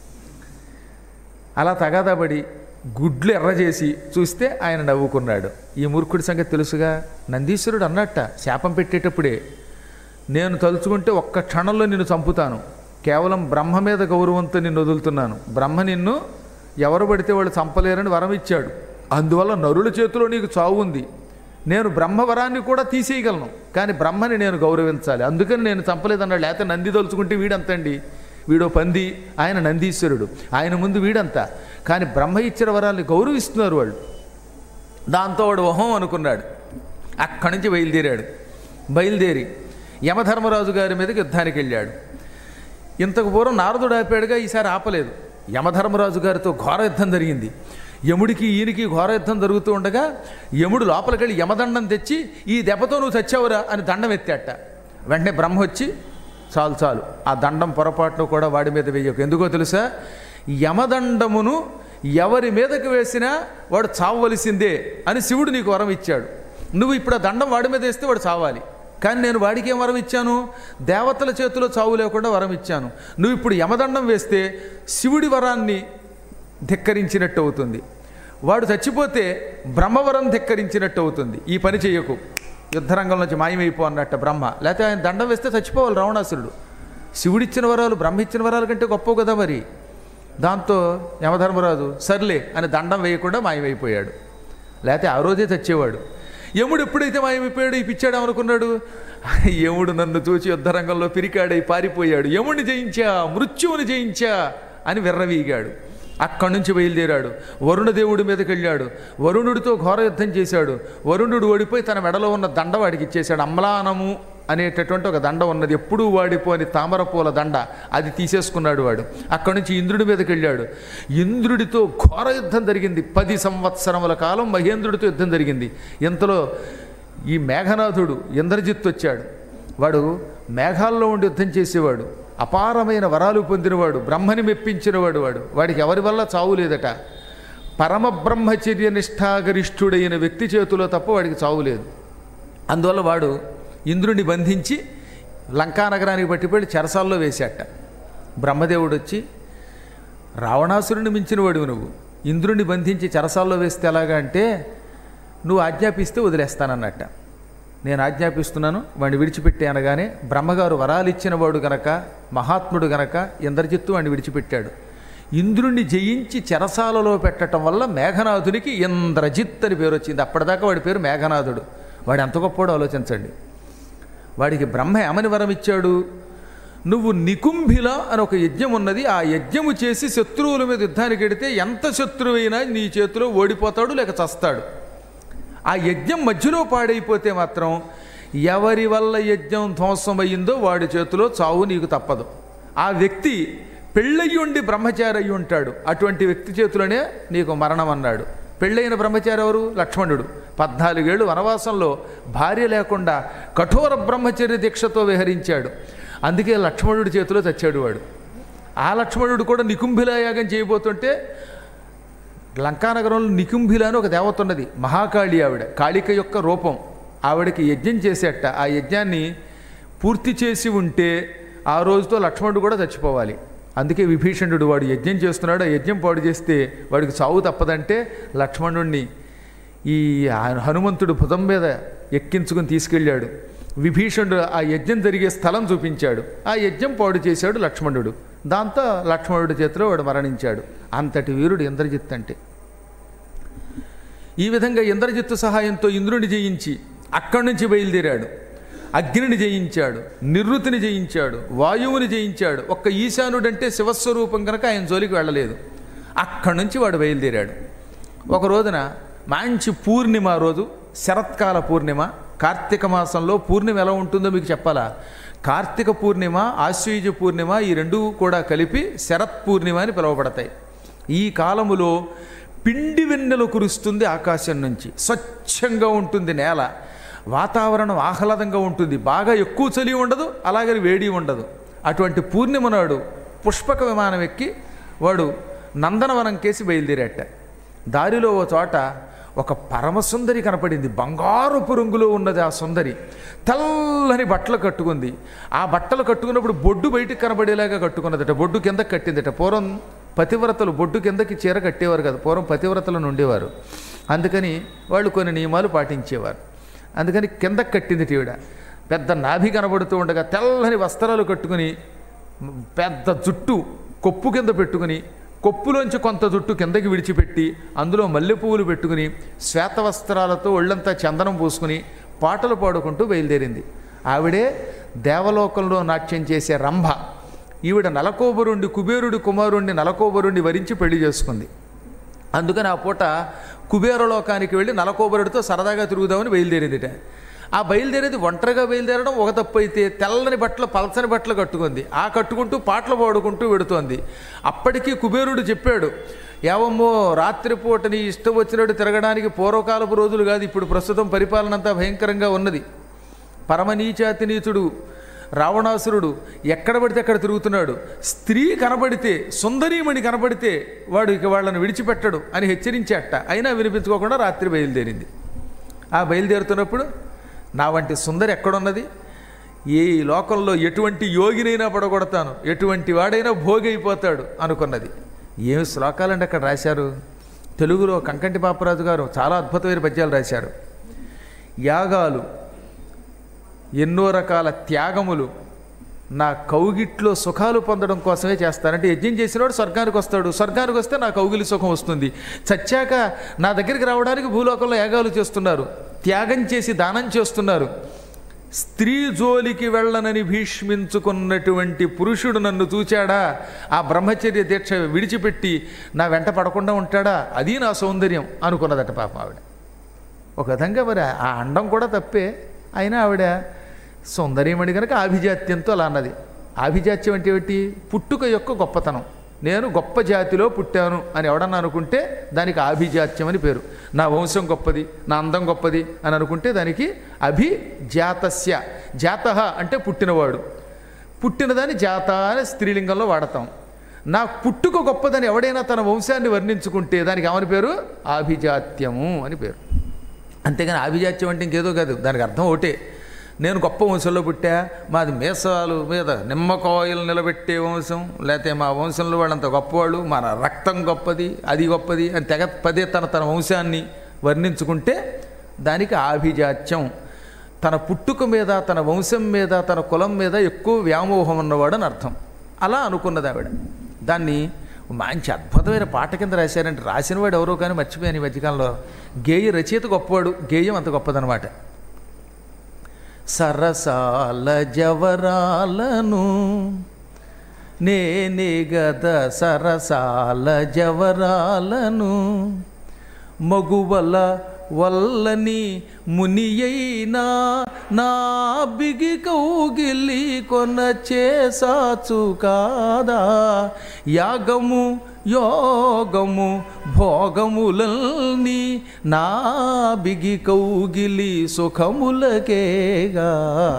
అలా తగాదాపడి గుడ్లు ఎర్ర చేసి చూస్తే ఆయన నవ్వుకున్నాడు ఈ మూర్ఖుడి సంగతి తెలుసుగా నందీశ్వరుడు అన్నట్ట శాపం పెట్టేటప్పుడే నేను తలుచుకుంటే ఒక్క క్షణంలో నిన్ను చంపుతాను కేవలం బ్రహ్మ మీద గౌరవంతో నిన్ను వదులుతున్నాను బ్రహ్మ నిన్ను ఎవరు పడితే వాళ్ళు చంపలేరని వరం ఇచ్చాడు అందువల్ల నరుల చేతిలో నీకు చావు ఉంది నేను బ్రహ్మవరాన్ని కూడా తీసేయగలను కానీ బ్రహ్మని నేను గౌరవించాలి అందుకని నేను చంపలేదన్నాడు లేకపోతే నంది తలుచుకుంటే వీడంతండి వీడో పంది ఆయన నందీశ్వరుడు ఆయన ముందు వీడంతా కానీ బ్రహ్మ ఇచ్చిన వరాల్ని గౌరవిస్తున్నారు వాళ్ళు దాంతో వాడు ఓహం అనుకున్నాడు అక్కడి నుంచి బయలుదేరాడు బయలుదేరి యమధర్మరాజు గారి మీదకి యుద్ధానికి వెళ్ళాడు ఇంతకు పూర్వం నారదుడు ఆపాడుగా ఈసారి ఆపలేదు యమధర్మరాజు గారితో ఘోర యుద్ధం జరిగింది యముడికి ఈయనకి ఘోర యుద్ధం జరుగుతూ ఉండగా యముడు లోపలికి వెళ్ళి యమదండం తెచ్చి ఈ దెబ్బతో నువ్వు చచ్చావురా అని దండం ఎత్తాట వెంటనే బ్రహ్మ వచ్చి చాలు చాలు ఆ దండం పొరపాటును కూడా వాడి మీద వేయకు ఎందుకో తెలుసా యమదండమును ఎవరి మీదకి వేసినా వాడు చావవలసిందే అని శివుడు నీకు వరం ఇచ్చాడు నువ్వు ఇప్పుడు ఆ దండం వాడి మీద వేస్తే వాడు చావాలి కానీ నేను వాడికి ఏం వరం ఇచ్చాను దేవతల చేతిలో చావు లేకుండా వరం ఇచ్చాను నువ్వు ఇప్పుడు యమదండం వేస్తే శివుడి వరాన్ని ధిక్కరించినట్టు అవుతుంది వాడు చచ్చిపోతే బ్రహ్మవరం ధిక్కరించినట్టు అవుతుంది ఈ పని చెయ్యకు యుద్ధరంగం నుంచి మాయమైపో అన్నట్ట బ్రహ్మ లేకపోతే ఆయన దండం వేస్తే చచ్చిపోవాలి రావణాసురుడు శివుడిచ్చిన వరాలు బ్రహ్మ ఇచ్చిన వరాల కంటే గొప్ప కదా మరి దాంతో యమధర్మరాజు సర్లే అని దండం వేయకుండా మాయమైపోయాడు లేకపోతే ఆ రోజే చచ్చేవాడు యముడు ఎప్పుడైతే మాయమైపోయాడు ఈ పిచ్చాడు అనుకున్నాడు యముడు నన్ను చూచి యుద్ధరంగంలో పిరికాడై పారిపోయాడు యముడిని జయించా మృత్యువుని జయించా అని విర్రవీగాడు అక్కడి నుంచి బయలుదేరాడు వరుణదేవుడి మీదకి వెళ్ళాడు వరుణుడితో ఘోర యుద్ధం చేశాడు వరుణుడు ఓడిపోయి తన మెడలో ఉన్న దండ వాడికి ఇచ్చేశాడు అమ్లానము అనేటటువంటి ఒక దండ ఉన్నది ఎప్పుడూ వాడిపోని తామర పూల దండ అది తీసేసుకున్నాడు వాడు అక్కడి నుంచి ఇంద్రుడి మీదకి వెళ్ళాడు ఇంద్రుడితో ఘోర యుద్ధం జరిగింది పది సంవత్సరముల కాలం మహేంద్రుడితో యుద్ధం జరిగింది ఇంతలో ఈ మేఘనాథుడు ఇంద్రజిత్ వచ్చాడు వాడు మేఘాల్లో ఉండి యుద్ధం చేసేవాడు అపారమైన వరాలు పొందినవాడు బ్రహ్మని మెప్పించినవాడు వాడు వాడికి ఎవరి వల్ల చావు లేదట పరమ బ్రహ్మచర్య నిష్ఠాగరిష్ఠుడైన వ్యక్తి చేతిలో తప్ప వాడికి చావు లేదు అందువల్ల వాడు ఇంద్రుడిని బంధించి లంకానగరానికి పట్టిపెళ్ళి చెరసాల్లో వేశాట బ్రహ్మదేవుడు వచ్చి రావణాసురుని మించిన వాడివి నువ్వు ఇంద్రుడిని బంధించి చెరసాల్లో వేస్తే ఎలాగా అంటే నువ్వు ఆజ్ఞాపిస్తే వదిలేస్తానన్నట్ట నేను ఆజ్ఞాపిస్తున్నాను వాడిని విడిచిపెట్టే అనగానే బ్రహ్మగారు వరాలు ఇచ్చిన వాడు గనక మహాత్ముడు గనక ఇంద్రజిత్తు వాడిని విడిచిపెట్టాడు ఇంద్రుణ్ణి జయించి చెరసాలలో పెట్టడం వల్ల మేఘనాథునికి ఇంద్రజిత్ అని పేరు వచ్చింది అప్పటిదాకా వాడి పేరు మేఘనాథుడు వాడు ఎంత గొప్పవాడో ఆలోచించండి వాడికి బ్రహ్మ ఏమని వరం ఇచ్చాడు నువ్వు నికుంభిల అని ఒక యజ్ఞం ఉన్నది ఆ యజ్ఞము చేసి శత్రువుల మీద యుద్ధానికి ఎడితే ఎంత శత్రువైనా నీ చేతిలో ఓడిపోతాడు లేక చస్తాడు ఆ యజ్ఞం మధ్యలో పాడైపోతే మాత్రం ఎవరి వల్ల యజ్ఞం ధ్వంసమయ్యిందో వాడి చేతిలో చావు నీకు తప్పదు ఆ వ్యక్తి పెళ్ళయి ఉండి బ్రహ్మచారి అయి ఉంటాడు అటువంటి వ్యక్తి చేతిలోనే నీకు మరణం అన్నాడు పెళ్ళైన బ్రహ్మచారి ఎవరు లక్ష్మణుడు పద్నాలుగేళ్ళు వనవాసంలో భార్య లేకుండా కఠోర బ్రహ్మచర్య దీక్షతో విహరించాడు అందుకే లక్ష్మణుడి చేతిలో చచ్చాడు వాడు ఆ లక్ష్మణుడు కూడా నికుంభిలా యాగం చేయబోతుంటే లంకానగరంలో నికుంభిల అని ఒక దేవత ఉన్నది మహాకాళి ఆవిడ కాళిక యొక్క రూపం ఆవిడకి యజ్ఞం చేసేట ఆ యజ్ఞాన్ని పూర్తి చేసి ఉంటే ఆ రోజుతో లక్ష్మణుడు కూడా చచ్చిపోవాలి అందుకే విభీషణుడు వాడు యజ్ఞం చేస్తున్నాడు ఆ యజ్ఞం పాడు చేస్తే వాడికి చావు తప్పదంటే లక్ష్మణుణ్ణి ఈ హనుమంతుడు భుజం మీద ఎక్కించుకుని తీసుకెళ్ళాడు విభీషణుడు ఆ యజ్ఞం జరిగే స్థలం చూపించాడు ఆ యజ్ఞం పాడు చేశాడు లక్ష్మణుడు దాంతో లక్ష్మణుడి చేతిలో వాడు మరణించాడు అంతటి వీరుడు ఇంద్రజిత్ అంటే ఈ విధంగా ఇంద్రజిత్తు సహాయంతో ఇంద్రుని జయించి అక్కడి నుంచి బయలుదేరాడు అగ్నిని జయించాడు నిరుతిని జయించాడు వాయువుని జయించాడు ఒక్క ఈశానుడంటే శివస్వరూపం కనుక ఆయన జోలికి వెళ్ళలేదు అక్కడి నుంచి వాడు బయలుదేరాడు ఒక రోజున మంచి పూర్ణిమ రోజు శరత్కాల పూర్ణిమ కార్తీక మాసంలో పూర్ణిమ ఎలా ఉంటుందో మీకు చెప్పాలా కార్తీక పూర్ణిమ ఆశ్వయుజ పూర్ణిమ ఈ రెండు కూడా కలిపి శరత్ పూర్ణిమ అని పిలువబడతాయి ఈ కాలములో పిండి వెన్నెలు కురుస్తుంది ఆకాశం నుంచి స్వచ్ఛంగా ఉంటుంది నేల వాతావరణం ఆహ్లాదంగా ఉంటుంది బాగా ఎక్కువ చలి ఉండదు అలాగే వేడి ఉండదు అటువంటి పూర్ణిమ నాడు పుష్పక విమానం ఎక్కి వాడు నందనవనం కేసి బయలుదేరాట దారిలో ఓ చోట ఒక పరమసుందరి కనపడింది బంగారపు రంగులో ఉన్నది ఆ సుందరి తెల్లని బట్టలు కట్టుకుంది ఆ బట్టలు కట్టుకున్నప్పుడు బొడ్డు బయటికి కనబడేలాగా కట్టుకున్నదట బొడ్డు కిందకి కట్టిందట పూర్వం పతివ్రతలు బొడ్డు కిందకి చీర కట్టేవారు కదా పూర్వం పతివ్రతలను ఉండేవారు అందుకని వాళ్ళు కొన్ని నియమాలు పాటించేవారు అందుకని కిందకి కట్టింది ఈవిడ పెద్ద నాభి కనబడుతూ ఉండగా తెల్లని వస్త్రాలు కట్టుకుని పెద్ద జుట్టు కొప్పు కింద పెట్టుకుని కొప్పులోంచి కొంత జుట్టు కిందకి విడిచిపెట్టి అందులో మల్లె పువ్వులు పెట్టుకుని శ్వేత వస్త్రాలతో ఒళ్ళంతా చందనం పూసుకుని పాటలు పాడుకుంటూ బయలుదేరింది ఆవిడే దేవలోకంలో నాట్యం చేసే రంభ ఈవిడ నలకోబరుండి కుబేరుడి కుమారుణ్ణి నలకోబరుండి వరించి పెళ్లి చేసుకుంది అందుకని ఆ పూట కుబేరలోకానికి వెళ్ళి నలకోబరుడితో సరదాగా తిరుగుదామని బయలుదేరిందిట ఆ బయలుదేరేది ఒంటరిగా బయలుదేరడం ఒక తప్పు అయితే తెల్లని బట్టలు పలచని బట్టలు కట్టుకుంది ఆ కట్టుకుంటూ పాటలు పాడుకుంటూ వెడుతోంది అప్పటికీ కుబేరుడు చెప్పాడు ఏవమ్మో రాత్రిపూట నీ ఇష్టం వచ్చినట్టు తిరగడానికి పూర్వకాలపు రోజులు కాదు ఇప్పుడు ప్రస్తుతం పరిపాలన అంతా భయంకరంగా ఉన్నది పరమనీచాతి నీచుడు రావణాసురుడు ఎక్కడ పడితే అక్కడ తిరుగుతున్నాడు స్త్రీ కనబడితే సుందరీమణి కనబడితే వాడు ఇక వాళ్ళని విడిచిపెట్టడు అని హెచ్చరించేట అయినా వినిపించుకోకుండా రాత్రి బయలుదేరింది ఆ బయలుదేరుతున్నప్పుడు నా వంటి సుందరి ఎక్కడున్నది ఈ లోకంలో ఎటువంటి యోగినైనా పడగొడతాను ఎటువంటి వాడైనా భోగి అయిపోతాడు అనుకున్నది ఏమి శ్లోకాలండి అక్కడ రాశారు తెలుగులో కంకంటి పాపరాజు గారు చాలా అద్భుతమైన పద్యాలు రాశారు యాగాలు ఎన్నో రకాల త్యాగములు నా కౌగిట్లో సుఖాలు పొందడం కోసమే చేస్తానంటే యజ్ఞం చేసినవాడు స్వర్గానికి వస్తాడు స్వర్గానికి వస్తే నా కౌగిలి సుఖం వస్తుంది చచ్చాక నా దగ్గరికి రావడానికి భూలోకంలో యాగాలు చేస్తున్నారు త్యాగం చేసి దానం చేస్తున్నారు స్త్రీ జోలికి వెళ్ళనని భీష్మించుకున్నటువంటి పురుషుడు నన్ను చూచాడా ఆ బ్రహ్మచర్య దీక్ష విడిచిపెట్టి నా వెంట పడకుండా ఉంటాడా అది నా సౌందర్యం అనుకున్నదట పాపం ఆవిడ ఒక విధంగా మరి ఆ అండం కూడా తప్పే అయినా ఆవిడ సౌందర్యమణి కనుక ఆభిజాత్యంతో అలా అన్నది ఆభిజాత్యం అంటే ఏమిటి పుట్టుక యొక్క గొప్పతనం నేను గొప్ప జాతిలో పుట్టాను అని ఎవడన్నా అనుకుంటే దానికి ఆభిజాత్యం అని పేరు నా వంశం గొప్పది నా అందం గొప్పది అని అనుకుంటే దానికి అభిజాతస్య జాత అంటే పుట్టినవాడు పుట్టినదాన్ని జాత అని స్త్రీలింగంలో వాడతాం నా పుట్టుక గొప్పదని ఎవడైనా తన వంశాన్ని వర్ణించుకుంటే దానికి ఏమని పేరు ఆభిజాత్యము అని పేరు అంతేగాని ఆభిజాత్యం అంటే ఇంకేదో కాదు దానికి అర్థం ఒకటే నేను గొప్ప వంశంలో పుట్టా మాది మీసాలు మీద నిమ్మకాయలు నిలబెట్టే వంశం లేకపోతే మా వంశంలో వాళ్ళంత గొప్పవాళ్ళు మన రక్తం గొప్పది అది గొప్పది అని తెగ పదే తన తన వంశాన్ని వర్ణించుకుంటే దానికి ఆభిజాత్యం తన పుట్టుక మీద తన వంశం మీద తన కులం మీద ఎక్కువ వ్యామోహం ఉన్నవాడు అని అర్థం అలా అనుకున్నది ఆవిడ దాన్ని మంచి అద్భుతమైన పాట కింద రాశారంటే రాసినవాడు ఎవరో కానీ మర్చిపోయాను ఈ మధ్యకాలంలో గేయ రచయిత గొప్పవాడు గేయం అంత గొప్పదనమాట సరసాల జవరాలను నేనే గద సరసాల జవరాలను మగువల వల్లని మునియైనా నా బిగి కౌగిలి కొన చేసాచు కాదా యాగము యోగము భోగములల్ని నా బిగి కౌగిలి సుఖములకేగా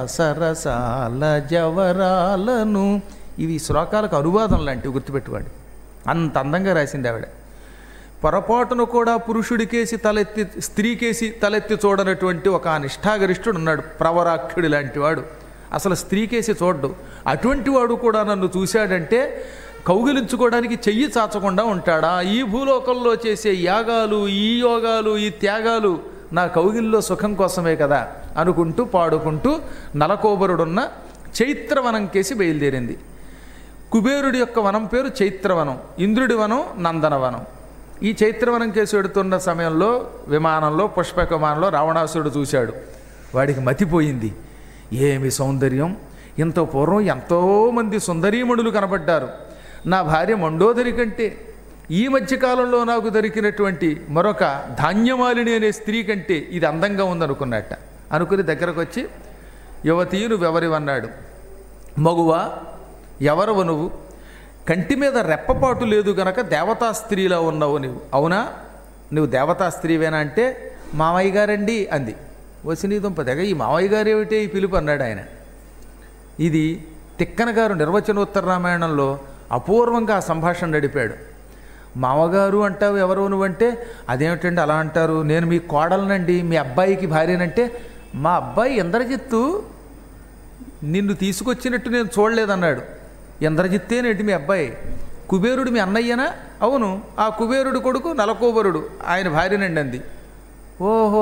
సరసాల జవరాలను ఇవి శ్లోకాలకు అనువాదం లాంటివి గుర్తుపెట్టుకోండి అంత అందంగా రాసింది ఆవిడ పొరపాటును కూడా పురుషుడికేసి తలెత్తి స్త్రీకేసి తలెత్తి చూడనటువంటి ఒక నిష్ఠాగరిష్ఠుడు ఉన్నాడు ప్రవరాక్షుడి లాంటి వాడు అసలు స్త్రీకేసి చూడ్డు అటువంటి వాడు కూడా నన్ను చూశాడంటే కౌగిలించుకోవడానికి చెయ్యి చాచకుండా ఉంటాడా ఈ భూలోకంలో చేసే యాగాలు ఈ యోగాలు ఈ త్యాగాలు నా కౌగిల్లో సుఖం కోసమే కదా అనుకుంటూ పాడుకుంటూ నలకోబరుడున్న చైత్రవనం కేసి బయలుదేరింది కుబేరుడి యొక్క వనం పేరు చైత్రవనం ఇంద్రుడి వనం నందనవనం ఈ చైత్రవనం కేసు వెడుతున్న సమయంలో విమానంలో పుష్పక విమానంలో రావణాసురుడు చూశాడు వాడికి మతిపోయింది ఏమి సౌందర్యం ఇంత పూర్వం ఎంతోమంది సుందరీమణులు కనబడ్డారు నా భార్య మండోదరి కంటే ఈ మధ్యకాలంలో నాకు దొరికినటువంటి మరొక ధాన్యమాలిని అనే స్త్రీ కంటే ఇది అందంగా ఉందనుకున్నట్ట అనుకుని దగ్గరకు వచ్చి యువతీ నువ్వెవరివన్నాడు మగువా ఎవరవు నువ్వు కంటి మీద రెప్పపాటు లేదు గనక దేవతా స్త్రీలా ఉన్నావు నువ్వు అవునా నువ్వు దేవతా స్త్రీవేనా అంటే మామయ్య గారండి అంది వసినీ దుంప తెగ ఈ మామయ్య గారు ఏమిటి ఈ పిలుపు అన్నాడు ఆయన ఇది తిక్కన గారు నిర్వచనోత్తర రామాయణంలో అపూర్వంగా ఆ సంభాషణ నడిపాడు మామగారు అంటావు ఎవరు నువ్వంటే అదేమిటండి అలా అంటారు నేను మీ కోడలనండి మీ అబ్బాయికి భార్యనంటే మా అబ్బాయి ఇంద్రజిత్తు నిన్ను తీసుకొచ్చినట్టు నేను చూడలేదన్నాడు ఇంద్రజిత్తేనేటి మీ అబ్బాయి కుబేరుడు మీ అన్నయ్యనా అవును ఆ కుబేరుడు కొడుకు నలకోబరుడు ఆయన భార్యనండి అంది ఓహో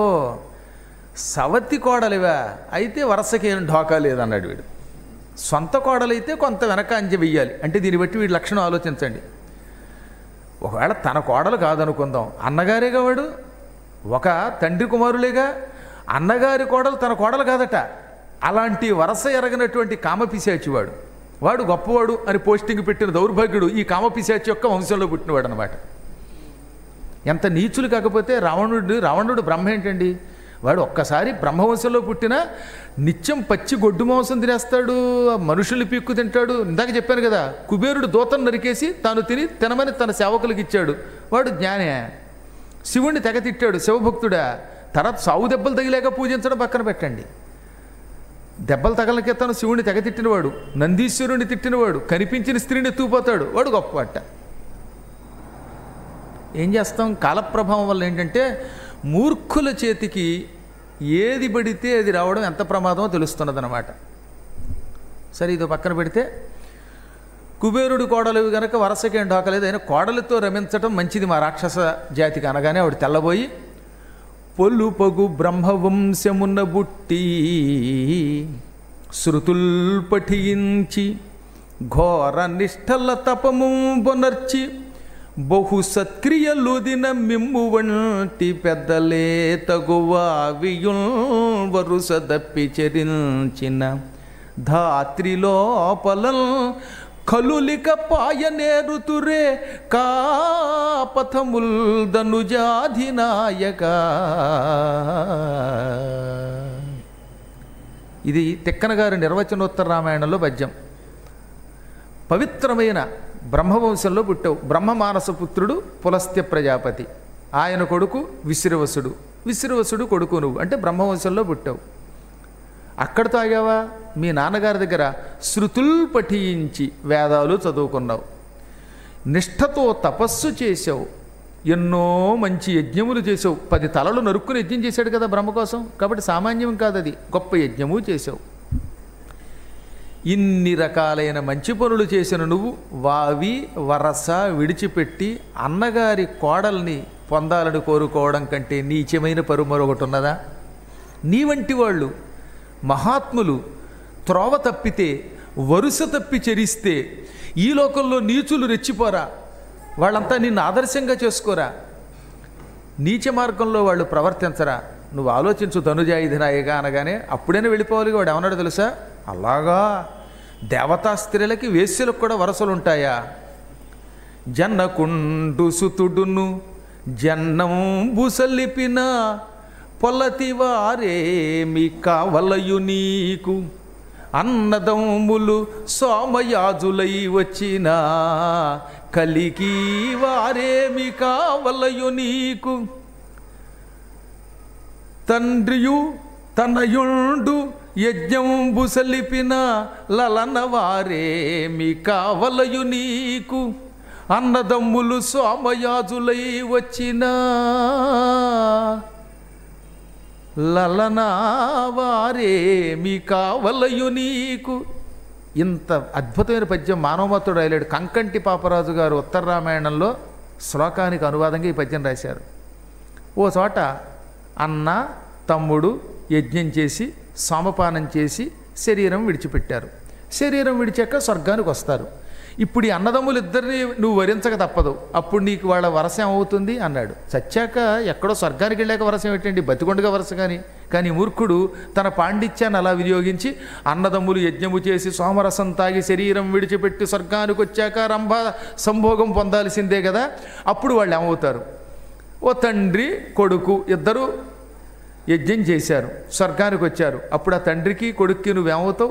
సవతి కోడలివా అయితే వరసకేం ఢోకా లేదన్నాడు వీడు సొంత కోడలైతే కొంత వెనక అంచె వెయ్యాలి అంటే దీన్ని బట్టి వీడి లక్షణం ఆలోచించండి ఒకవేళ తన కోడలు కాదనుకుందాం అన్నగారేగా వాడు ఒక తండ్రి కుమారులేగా అన్నగారి కోడలు తన కోడలు కాదట అలాంటి వరస ఎరగనటువంటి కామపిశాచి వాడు వాడు గొప్పవాడు అని పోస్టింగ్ పెట్టిన దౌర్భాగ్యుడు ఈ కామపిశాచి యొక్క వంశంలో పుట్టినవాడు అనమాట ఎంత నీచులు కాకపోతే రావణుడు రావణుడు బ్రహ్మ ఏంటండి వాడు ఒక్కసారి బ్రహ్మవంశంలో పుట్టిన నిత్యం పచ్చి గొడ్డు మాంసం తినేస్తాడు ఆ మనుషుల్ని పీక్కు తింటాడు ఇందాక చెప్పాను కదా కుబేరుడు దూతను నరికేసి తాను తిని తినమని తన సేవకులకు ఇచ్చాడు వాడు జ్ఞానే శివుణ్ణి తెగ తిట్టాడు శివభక్తుడా తర్వాత సావు దెబ్బలు తగిలేక పూజించడం పక్కన పెట్టండి దెబ్బలు తగలకే తను శివుణ్ణి తెగ తిట్టినవాడు నందీశ్వరుణ్ణి తిట్టినవాడు కనిపించిన స్త్రీని ఎత్తుకుపోతాడు వాడు గొప్పవాట ఏం చేస్తాం కాలప్రభావం వల్ల ఏంటంటే మూర్ఖుల చేతికి ఏది పడితే అది రావడం ఎంత ప్రమాదమో తెలుస్తున్నదన్నమాట సరే ఇది పక్కన పెడితే కుబేరుడు కోడలు గనక వరసకేం ఢోకలేదు అయినా కోడలతో రమించటం మంచిది మా రాక్షస జాతికి అనగానే ఆవిడ తెల్లబోయి పొల్లు పగు బ్రహ్మవంశమున్న బుట్టి శృతుల్ పఠించి ఘోర నిష్ఠల తపము బొనర్చి బహు సత్క్రియలుదిన మిమ్ము వంటి పెద్దలే తగువావియుల్ వరుస దప్పి చరించిన ధాత్రిలోపలల్ కలులిక పాయనేరుతురే కాపథముల్ ధనుజాధినాయక ఇది తిక్కన గారి నిర్వచనోత్తర రామాయణంలో పద్యం పవిత్రమైన బ్రహ్మవంశంలో పుట్టావు బ్రహ్మమానస పుత్రుడు పులస్త్య ప్రజాపతి ఆయన కొడుకు విశ్రవసుడు విశ్రవసుడు కొడుకు నువ్వు అంటే బ్రహ్మవంశంలో పుట్టావు అక్కడ తాగావా మీ నాన్నగారి దగ్గర శృతుల్ పఠించి వేదాలు చదువుకున్నావు నిష్ఠతో తపస్సు చేసావు ఎన్నో మంచి యజ్ఞములు చేసావు పది తలలు నరుక్కుని యజ్ఞం చేశాడు కదా బ్రహ్మ కోసం కాబట్టి సామాన్యం కాదు అది గొప్ప యజ్ఞము చేసావు ఇన్ని రకాలైన మంచి పనులు చేసిన నువ్వు వావి వరస విడిచిపెట్టి అన్నగారి కోడల్ని పొందాలని కోరుకోవడం కంటే నీచమైన పరు మరొకటి ఉన్నదా నీ వంటి వాళ్ళు మహాత్ములు త్రోవ తప్పితే వరుస తప్పి చెరిస్తే ఈ లోకంలో నీచులు రెచ్చిపోరా వాళ్ళంతా నిన్ను ఆదర్శంగా చేసుకోరా నీచ మార్గంలో వాళ్ళు ప్రవర్తించరా నువ్వు ఆలోచించు ధనుజాయుధినాయగా అనగానే అప్పుడైనా వెళ్ళిపోవాలి వాడు ఏమన్నాడు తెలుసా అలాగా దేవతా స్త్రీలకి వేశ్యలకు కూడా వరసలు ఉంటాయా జన్నకుండు సుతుడును జన్నం బుసలిపిన పొలతివారేమి కావలయు నీకు అన్నదమ్ములు సోమయాజులై వచ్చిన కలికి వారేమి కావలయు నీకు తండ్రియు తనయుండు యజ్ఞంబు సలిపిన లలన వారేమి కావలయు నీకు అన్నదమ్ములు సోమయాజులై వచ్చినా లలనా వారేమి కావలయు నీకు ఇంత అద్భుతమైన పద్యం మానవమత్తుడు రాయలేడు కంకంటి పాపరాజు గారు ఉత్తర రామాయణంలో శ్లోకానికి అనువాదంగా ఈ పద్యం రాశారు ఓ చోట అన్న తమ్ముడు యజ్ఞం చేసి సోమపానం చేసి శరీరం విడిచిపెట్టారు శరీరం విడిచాక స్వర్గానికి వస్తారు ఇప్పుడు ఈ అన్నదమ్ములు ఇద్దరిని నువ్వు వరించక తప్పదు అప్పుడు నీకు వాళ్ళ వరస ఏమవుతుంది అన్నాడు చచ్చాక ఎక్కడో స్వర్గానికి వెళ్ళాక వరస ఏమిటండి బతికొండగా వరస కానీ కానీ మూర్ఖుడు తన పాండిత్యాన్ని అలా వినియోగించి అన్నదమ్ములు యజ్ఞము చేసి సోమరసం తాగి శరీరం విడిచిపెట్టి స్వర్గానికి వచ్చాక రంభ సంభోగం పొందాల్సిందే కదా అప్పుడు వాళ్ళు ఏమవుతారు ఓ తండ్రి కొడుకు ఇద్దరు యజ్ఞం చేశారు స్వర్గానికి వచ్చారు అప్పుడు ఆ తండ్రికి కొడుక్కి నువ్వేమవుతావు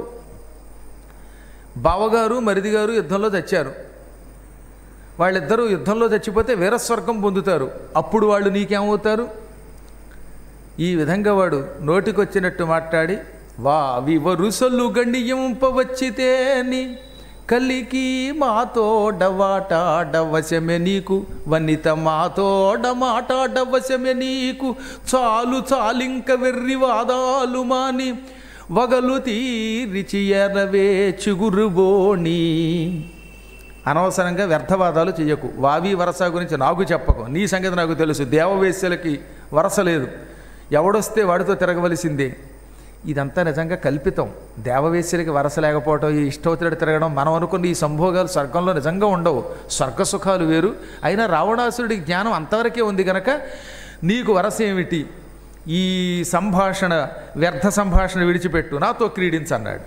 బావగారు మరిది గారు యుద్ధంలో చచ్చారు వాళ్ళిద్దరూ యుద్ధంలో చచ్చిపోతే వీరస్వర్గం పొందుతారు అప్పుడు వాళ్ళు నీకేమవుతారు ఈ విధంగా వాడు నోటికొచ్చినట్టు మాట్లాడి వా వివరుసలు గండియంపవచ్చితేని కలికి మాతోడవాటాడవశమే నీకు వనిత మాతోడమాటాడవశమే నీకు చాలు చాలింక వెర్రి వాదాలు మాని వగలు తీరిచి ఎరవే చిగురుబోణి అనవసరంగా వ్యర్థవాదాలు చెయ్యకు వావి వరస గురించి నాకు చెప్పకు నీ సంగతి నాకు తెలుసు దేవవేశ్యలకి వరస లేదు ఎవడొస్తే వాడితో తిరగవలసిందే ఇదంతా నిజంగా కల్పితం దేవవేశ్యలకి వరస లేకపోవటం ఈ ఇష్టవతిరెడు తిరగడం మనం అనుకున్న ఈ సంభోగాలు స్వర్గంలో నిజంగా ఉండవు స్వర్గ సుఖాలు వేరు అయినా రావణాసురుడి జ్ఞానం అంతవరకే ఉంది గనక నీకు వరస ఏమిటి ఈ సంభాషణ వ్యర్థ సంభాషణ విడిచిపెట్టు నాతో క్రీడించన్నాడు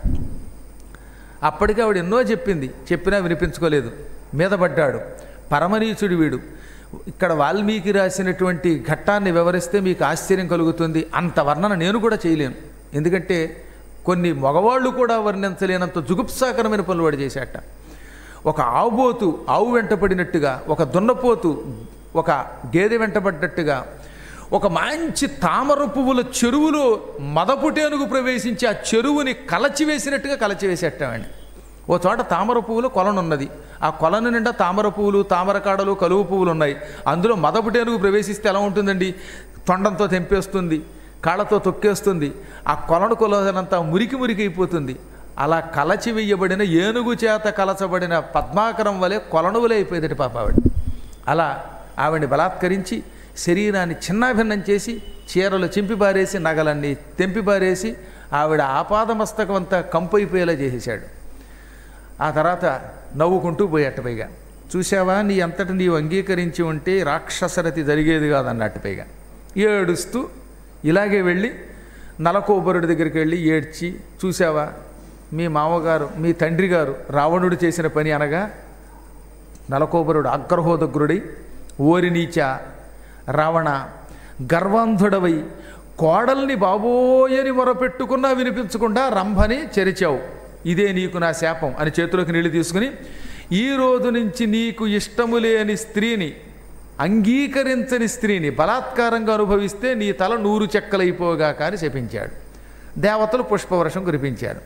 అప్పటికే ఆవిడ ఎన్నో చెప్పింది చెప్పినా వినిపించుకోలేదు మీద పడ్డాడు పరమనీచుడు వీడు ఇక్కడ వాల్మీకి రాసినటువంటి ఘట్టాన్ని వివరిస్తే మీకు ఆశ్చర్యం కలుగుతుంది అంత వర్ణన నేను కూడా చేయలేను ఎందుకంటే కొన్ని మగవాళ్ళు కూడా వర్ణించలేనంత జుగుప్సాకరమైన పనులు వాడు చేశాట ఒక ఆవుబోతు ఆవు వెంటపడినట్టుగా ఒక దున్నపోతు ఒక గేదె వెంటబడ్డట్టుగా ఒక మంచి తామర పువ్వుల చెరువులో మదపుటేనుగు ప్రవేశించి ఆ చెరువుని కలచివేసినట్టుగా కలచివేసేటండి ఓ చోట తామర పువ్వులు కొలనున్నది ఆ కొలను నిండా తామర పువ్వులు తామర కాడలు కలువు పువ్వులు ఉన్నాయి అందులో మదపుటేనుగు ప్రవేశిస్తే ఎలా ఉంటుందండి తొండంతో తెంపేస్తుంది కాళ్ళతో తొక్కేస్తుంది ఆ కొలను కొలనంతా మురికి మురికి అయిపోతుంది అలా కలచి వేయబడిన ఏనుగు చేత కలచబడిన పద్మాకరం వలె కొలనువలే అయిపోయేదటి పాప ఆవిడ అలా ఆవిడ్ని బలాత్కరించి శరీరాన్ని చిన్నాభిన్నం చేసి చీరలు చింపిబారేసి నగలన్నీ తెంపిబారేసి ఆవిడ ఆపాదమస్తకం అంతా కంపైపోయేలా చేసేశాడు ఆ తర్వాత నవ్వుకుంటూ పోయేట పైగా చూసావా నీ అంతటి నీవు అంగీకరించి ఉంటే రాక్షసరతి జరిగేది కాదన్నట్టు పైగా ఏడుస్తూ ఇలాగే వెళ్ళి నలకోబరుడి దగ్గరికి వెళ్ళి ఏడ్చి చూసావా మీ మామగారు మీ తండ్రి గారు రావణుడు చేసిన పని అనగా నలకోబరుడు అగ్రహోదగ్రుడై ఓరి నీచ రావణ గర్వాంధుడవై కోడల్ని బాబోయని మొరపెట్టుకున్నా వినిపించకుండా రంభని చెరిచావు ఇదే నీకు నా శాపం అని చేతిలోకి నీళ్లు తీసుకుని ఈ రోజు నుంచి నీకు ఇష్టము లేని స్త్రీని అంగీకరించని స్త్రీని బలాత్కారంగా అనుభవిస్తే నీ తల నూరు చెక్కలైపోగా కానీ శపించాడు దేవతలు పుష్పవర్షం కురిపించారు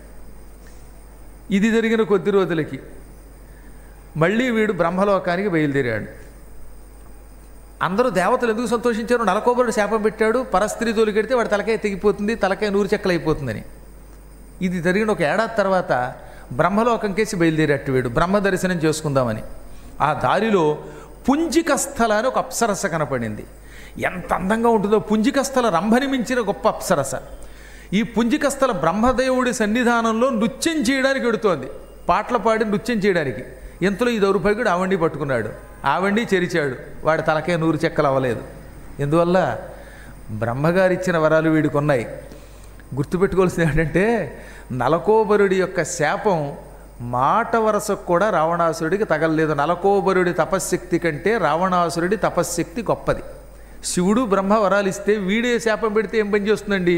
ఇది జరిగిన కొద్ది రోజులకి మళ్ళీ వీడు బ్రహ్మలోకానికి బయలుదేరాడు అందరూ దేవతలు ఎందుకు సంతోషించారు నలకోబరుడు శాపం పెట్టాడు పరస్త్రీ తోలికెడితే వాడి తలకాయ తెగిపోతుంది తలకాయ నూరు చెక్కలు అయిపోతుందని ఇది జరిగిన ఒక ఏడాది తర్వాత బ్రహ్మలోకం కేసి బయలుదేరట్టు వీడు బ్రహ్మ దర్శనం చేసుకుందామని ఆ దారిలో పుంజికస్థల అని ఒక అప్సరస కనపడింది ఎంత అందంగా ఉంటుందో పుంజికస్థల రంభని మించిన గొప్ప అప్సరస ఈ పుంజికస్థల బ్రహ్మదేవుడి సన్నిధానంలో నృత్యం చేయడానికి ఎడుతోంది పాటలు పాడి నృత్యం చేయడానికి ఇంతలో ఈ దౌర్భాగ్యుడు ఆవండి పట్టుకున్నాడు ఆవండి చెరిచాడు వాడి తలకే నూరు చెక్కలు అవ్వలేదు ఎందువల్ల బ్రహ్మగారు ఇచ్చిన వరాలు వీడికి ఉన్నాయి గుర్తుపెట్టుకోవాల్సింది ఏంటంటే నలకోబరుడి యొక్క శాపం మాట వరసకు కూడా రావణాసురుడికి తగలలేదు నలకోబరుడి తపశ్శక్తి కంటే రావణాసురుడి తపశ్శక్తి గొప్పది శివుడు బ్రహ్మ వరాలు ఇస్తే వీడే శాపం పెడితే ఏం పని చేస్తుందండి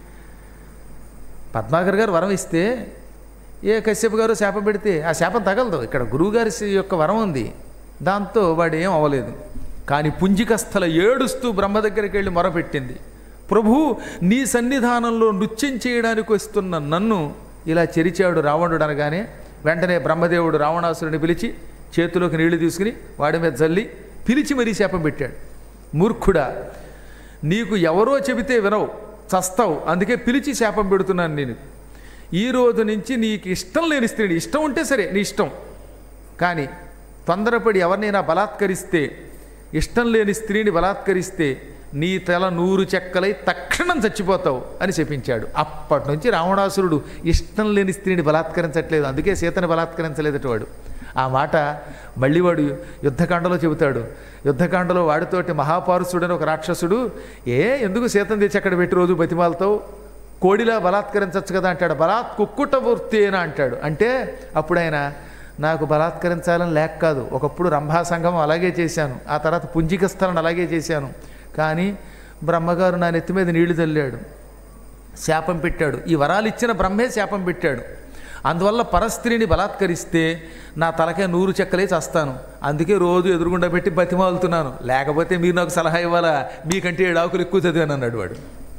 పద్మాకర్ గారు వరం ఇస్తే ఏ కశ్యప్ గారు శాపం పెడితే ఆ శాపం తగలదు ఇక్కడ గురువుగారి యొక్క వరం ఉంది దాంతో వాడు ఏం అవ్వలేదు కానీ పుంజికస్థల ఏడుస్తూ బ్రహ్మ దగ్గరికి వెళ్ళి మొరపెట్టింది ప్రభు నీ సన్నిధానంలో నృత్యం చేయడానికి వస్తున్న నన్ను ఇలా చెరిచాడు రావణుడు అనగానే వెంటనే బ్రహ్మదేవుడు రావణాసురుని పిలిచి చేతిలోకి నీళ్లు తీసుకుని వాడి మీద జల్లి పిలిచి మరీ శాపం పెట్టాడు మూర్ఖుడా నీకు ఎవరో చెబితే వినవు చస్తావు అందుకే పిలిచి శాపం పెడుతున్నాను నేను ఈ రోజు నుంచి నీకు ఇష్టం లేని స్త్రీని ఇష్టం ఉంటే సరే నీ ఇష్టం కానీ తొందరపడి ఎవరినైనా బలాత్కరిస్తే ఇష్టం లేని స్త్రీని బలాత్కరిస్తే నీ తల నూరు చెక్కలై తక్షణం చచ్చిపోతావు అని చెప్పించాడు అప్పటి నుంచి రావణాసురుడు ఇష్టం లేని స్త్రీని బలాత్కరించట్లేదు అందుకే సీతని బలాత్కరించలేదట వాడు ఆ మాట మళ్ళీ వాడు యుద్ధకాండలో చెబుతాడు యుద్ధకాండలో వాడితోటి మహాపారుషుడని ఒక రాక్షసుడు ఏ ఎందుకు సీతను తెచ్చి అక్కడ పెట్టి రోజు బతిమాలతావు కోడిలా బలాత్కరించవచ్చు కదా అంటాడు బలాత్ కుక్కుట వృత్తేనా అంటాడు అంటే అప్పుడు ఆయన నాకు బలాత్కరించాలని లేక కాదు ఒకప్పుడు రంభా సంఘం అలాగే చేశాను ఆ తర్వాత పుంజిక స్థలం అలాగే చేశాను కానీ బ్రహ్మగారు నా నెత్తి మీద నీళ్లు చల్లాడు శాపం పెట్టాడు ఈ వరాలు ఇచ్చిన బ్రహ్మే శాపం పెట్టాడు అందువల్ల పరస్త్రీని బలాత్కరిస్తే నా తలకే నూరు చెక్కలే చస్తాను అందుకే రోజు ఎదురుగుండా పెట్టి బతిమాలుతున్నాను లేకపోతే మీరు నాకు సలహా ఇవ్వాలా మీకంటే ఏడు ఆకులు ఎక్కువ చదివాను అన్నాడు వాడు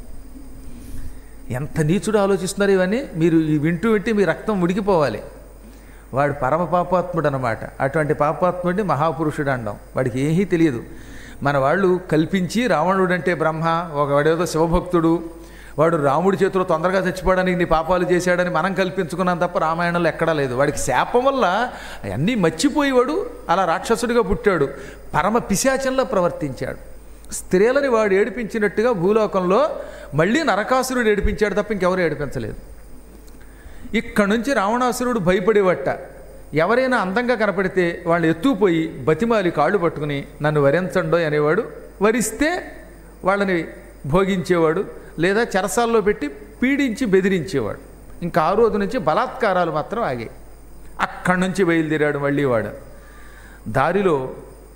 ఎంత నీచుడు ఆలోచిస్తున్నారు ఇవన్నీ మీరు ఈ వింటూ వింటే మీ రక్తం ఉడికిపోవాలి వాడు పరమ పాపాత్ముడు అనమాట అటువంటి పాపాత్ముడిని మహాపురుషుడు అండం వాడికి ఏమీ తెలియదు మన వాళ్ళు కల్పించి రావణుడు అంటే బ్రహ్మ ఒక వాడేదో శివభక్తుడు వాడు రాముడి చేతిలో తొందరగా చచ్చిపోవడానికి నీ పాపాలు చేశాడని మనం కల్పించుకున్నాం తప్ప రామాయణంలో ఎక్కడా లేదు వాడికి శాపం వల్ల అన్నీ మర్చిపోయేవాడు అలా రాక్షసుడిగా పుట్టాడు పరమ పిశాచంలో ప్రవర్తించాడు స్త్రీలని వాడు ఏడిపించినట్టుగా భూలోకంలో మళ్ళీ నరకాసురుడు ఏడిపించాడు తప్ప ఇంకెవరు ఏడిపించలేదు ఇక్కడి నుంచి రావణాసురుడు భయపడేవట్ట ఎవరైనా అందంగా కనపడితే వాళ్ళు ఎత్తుకుపోయి బతిమాలి కాళ్ళు పట్టుకుని నన్ను వరించండో అనేవాడు వరిస్తే వాళ్ళని భోగించేవాడు లేదా చెరసాల్లో పెట్టి పీడించి బెదిరించేవాడు ఇంకా ఆ రోజు నుంచి బలాత్కారాలు మాత్రం ఆగాయి అక్కడి నుంచి బయలుదేరాడు మళ్ళీ వాడు దారిలో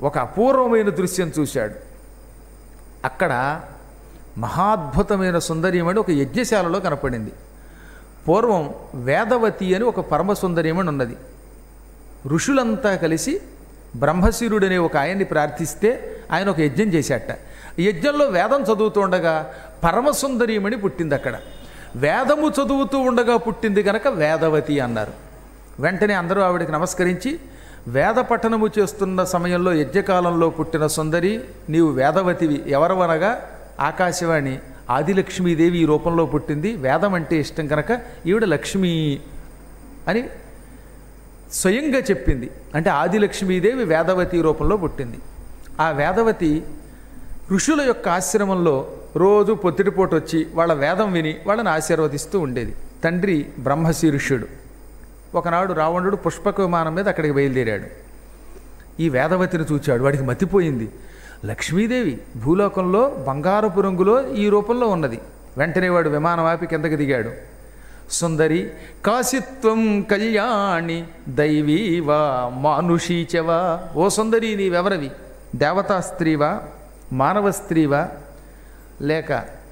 ఒక అపూర్వమైన దృశ్యం చూశాడు అక్కడ మహాద్భుతమైన సుందరీమణి ఒక యజ్ఞశాలలో కనపడింది పూర్వం వేదవతి అని ఒక పరమ సుందరీమణి ఉన్నది ఋషులంతా కలిసి బ్రహ్మశిరుడనే ఒక ఆయన్ని ప్రార్థిస్తే ఆయన ఒక యజ్ఞం చేశాట యజ్ఞంలో వేదం చదువుతూ ఉండగా పరమసుందరీమణి పుట్టింది అక్కడ వేదము చదువుతూ ఉండగా పుట్టింది కనుక వేదవతి అన్నారు వెంటనే అందరూ ఆవిడకి నమస్కరించి వేద పఠనము చేస్తున్న సమయంలో యజ్ఞకాలంలో పుట్టిన సుందరి నీవు వేదవతివి ఎవరవనగా ఆకాశవాణి ఆదిలక్ష్మీదేవి ఈ రూపంలో పుట్టింది వేదం అంటే ఇష్టం కనుక ఈవిడ లక్ష్మి అని స్వయంగా చెప్పింది అంటే ఆదిలక్ష్మీదేవి వేదవతి రూపంలో పుట్టింది ఆ వేదవతి ఋషుల యొక్క ఆశ్రమంలో రోజు పొత్తిటిపూట వచ్చి వాళ్ళ వేదం విని వాళ్ళని ఆశీర్వదిస్తూ ఉండేది తండ్రి బ్రహ్మశీర్షుడు ఒకనాడు రావణుడు పుష్పక విమానం మీద అక్కడికి బయలుదేరాడు ఈ వేదవతిని చూచాడు వాడికి మతిపోయింది లక్ష్మీదేవి భూలోకంలో బంగారపు రంగులో ఈ రూపంలో ఉన్నది వెంటనే వాడు విమానం ఆపి కిందకి దిగాడు సుందరి కాశిత్వం కళ్యాణి దైవీవా మానుషీచవా ఓ సుందరి నీవెవరవి దేవతా స్త్రీవా మానవ స్త్రీవా లేక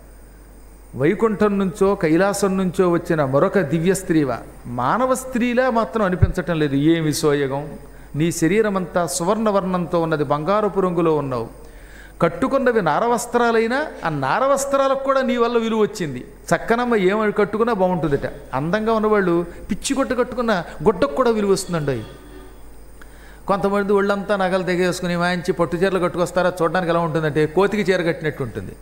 వైకుంఠం నుంచో కైలాసం నుంచో వచ్చిన మరొక దివ్య స్త్రీవా మానవ స్త్రీలా మాత్రం అనిపించటం లేదు ఏమి సోయగం నీ శరీరమంతా సువర్ణవర్ణంతో ఉన్నది బంగారపు రంగులో ఉన్నావు కట్టుకున్నవి నారవస్త్రాలైనా ఆ నారవస్త్రాలకు కూడా నీ వల్ల విలువ వచ్చింది చక్కనమ్మ ఏమని కట్టుకున్నా బాగుంటుందట అందంగా ఉన్నవాళ్ళు పిచ్చి కొట్టు కట్టుకున్న గుడ్డకు కూడా విలువ వస్తుందండి కొంతమంది ఒళ్ళంతా నగలు తెగేసుకుని మంచి పట్టు చీరలు కట్టుకొస్తారా చూడడానికి ఎలా ఉంటుందంటే కోతికి చీర కట్టినట్టు ఉంటుంది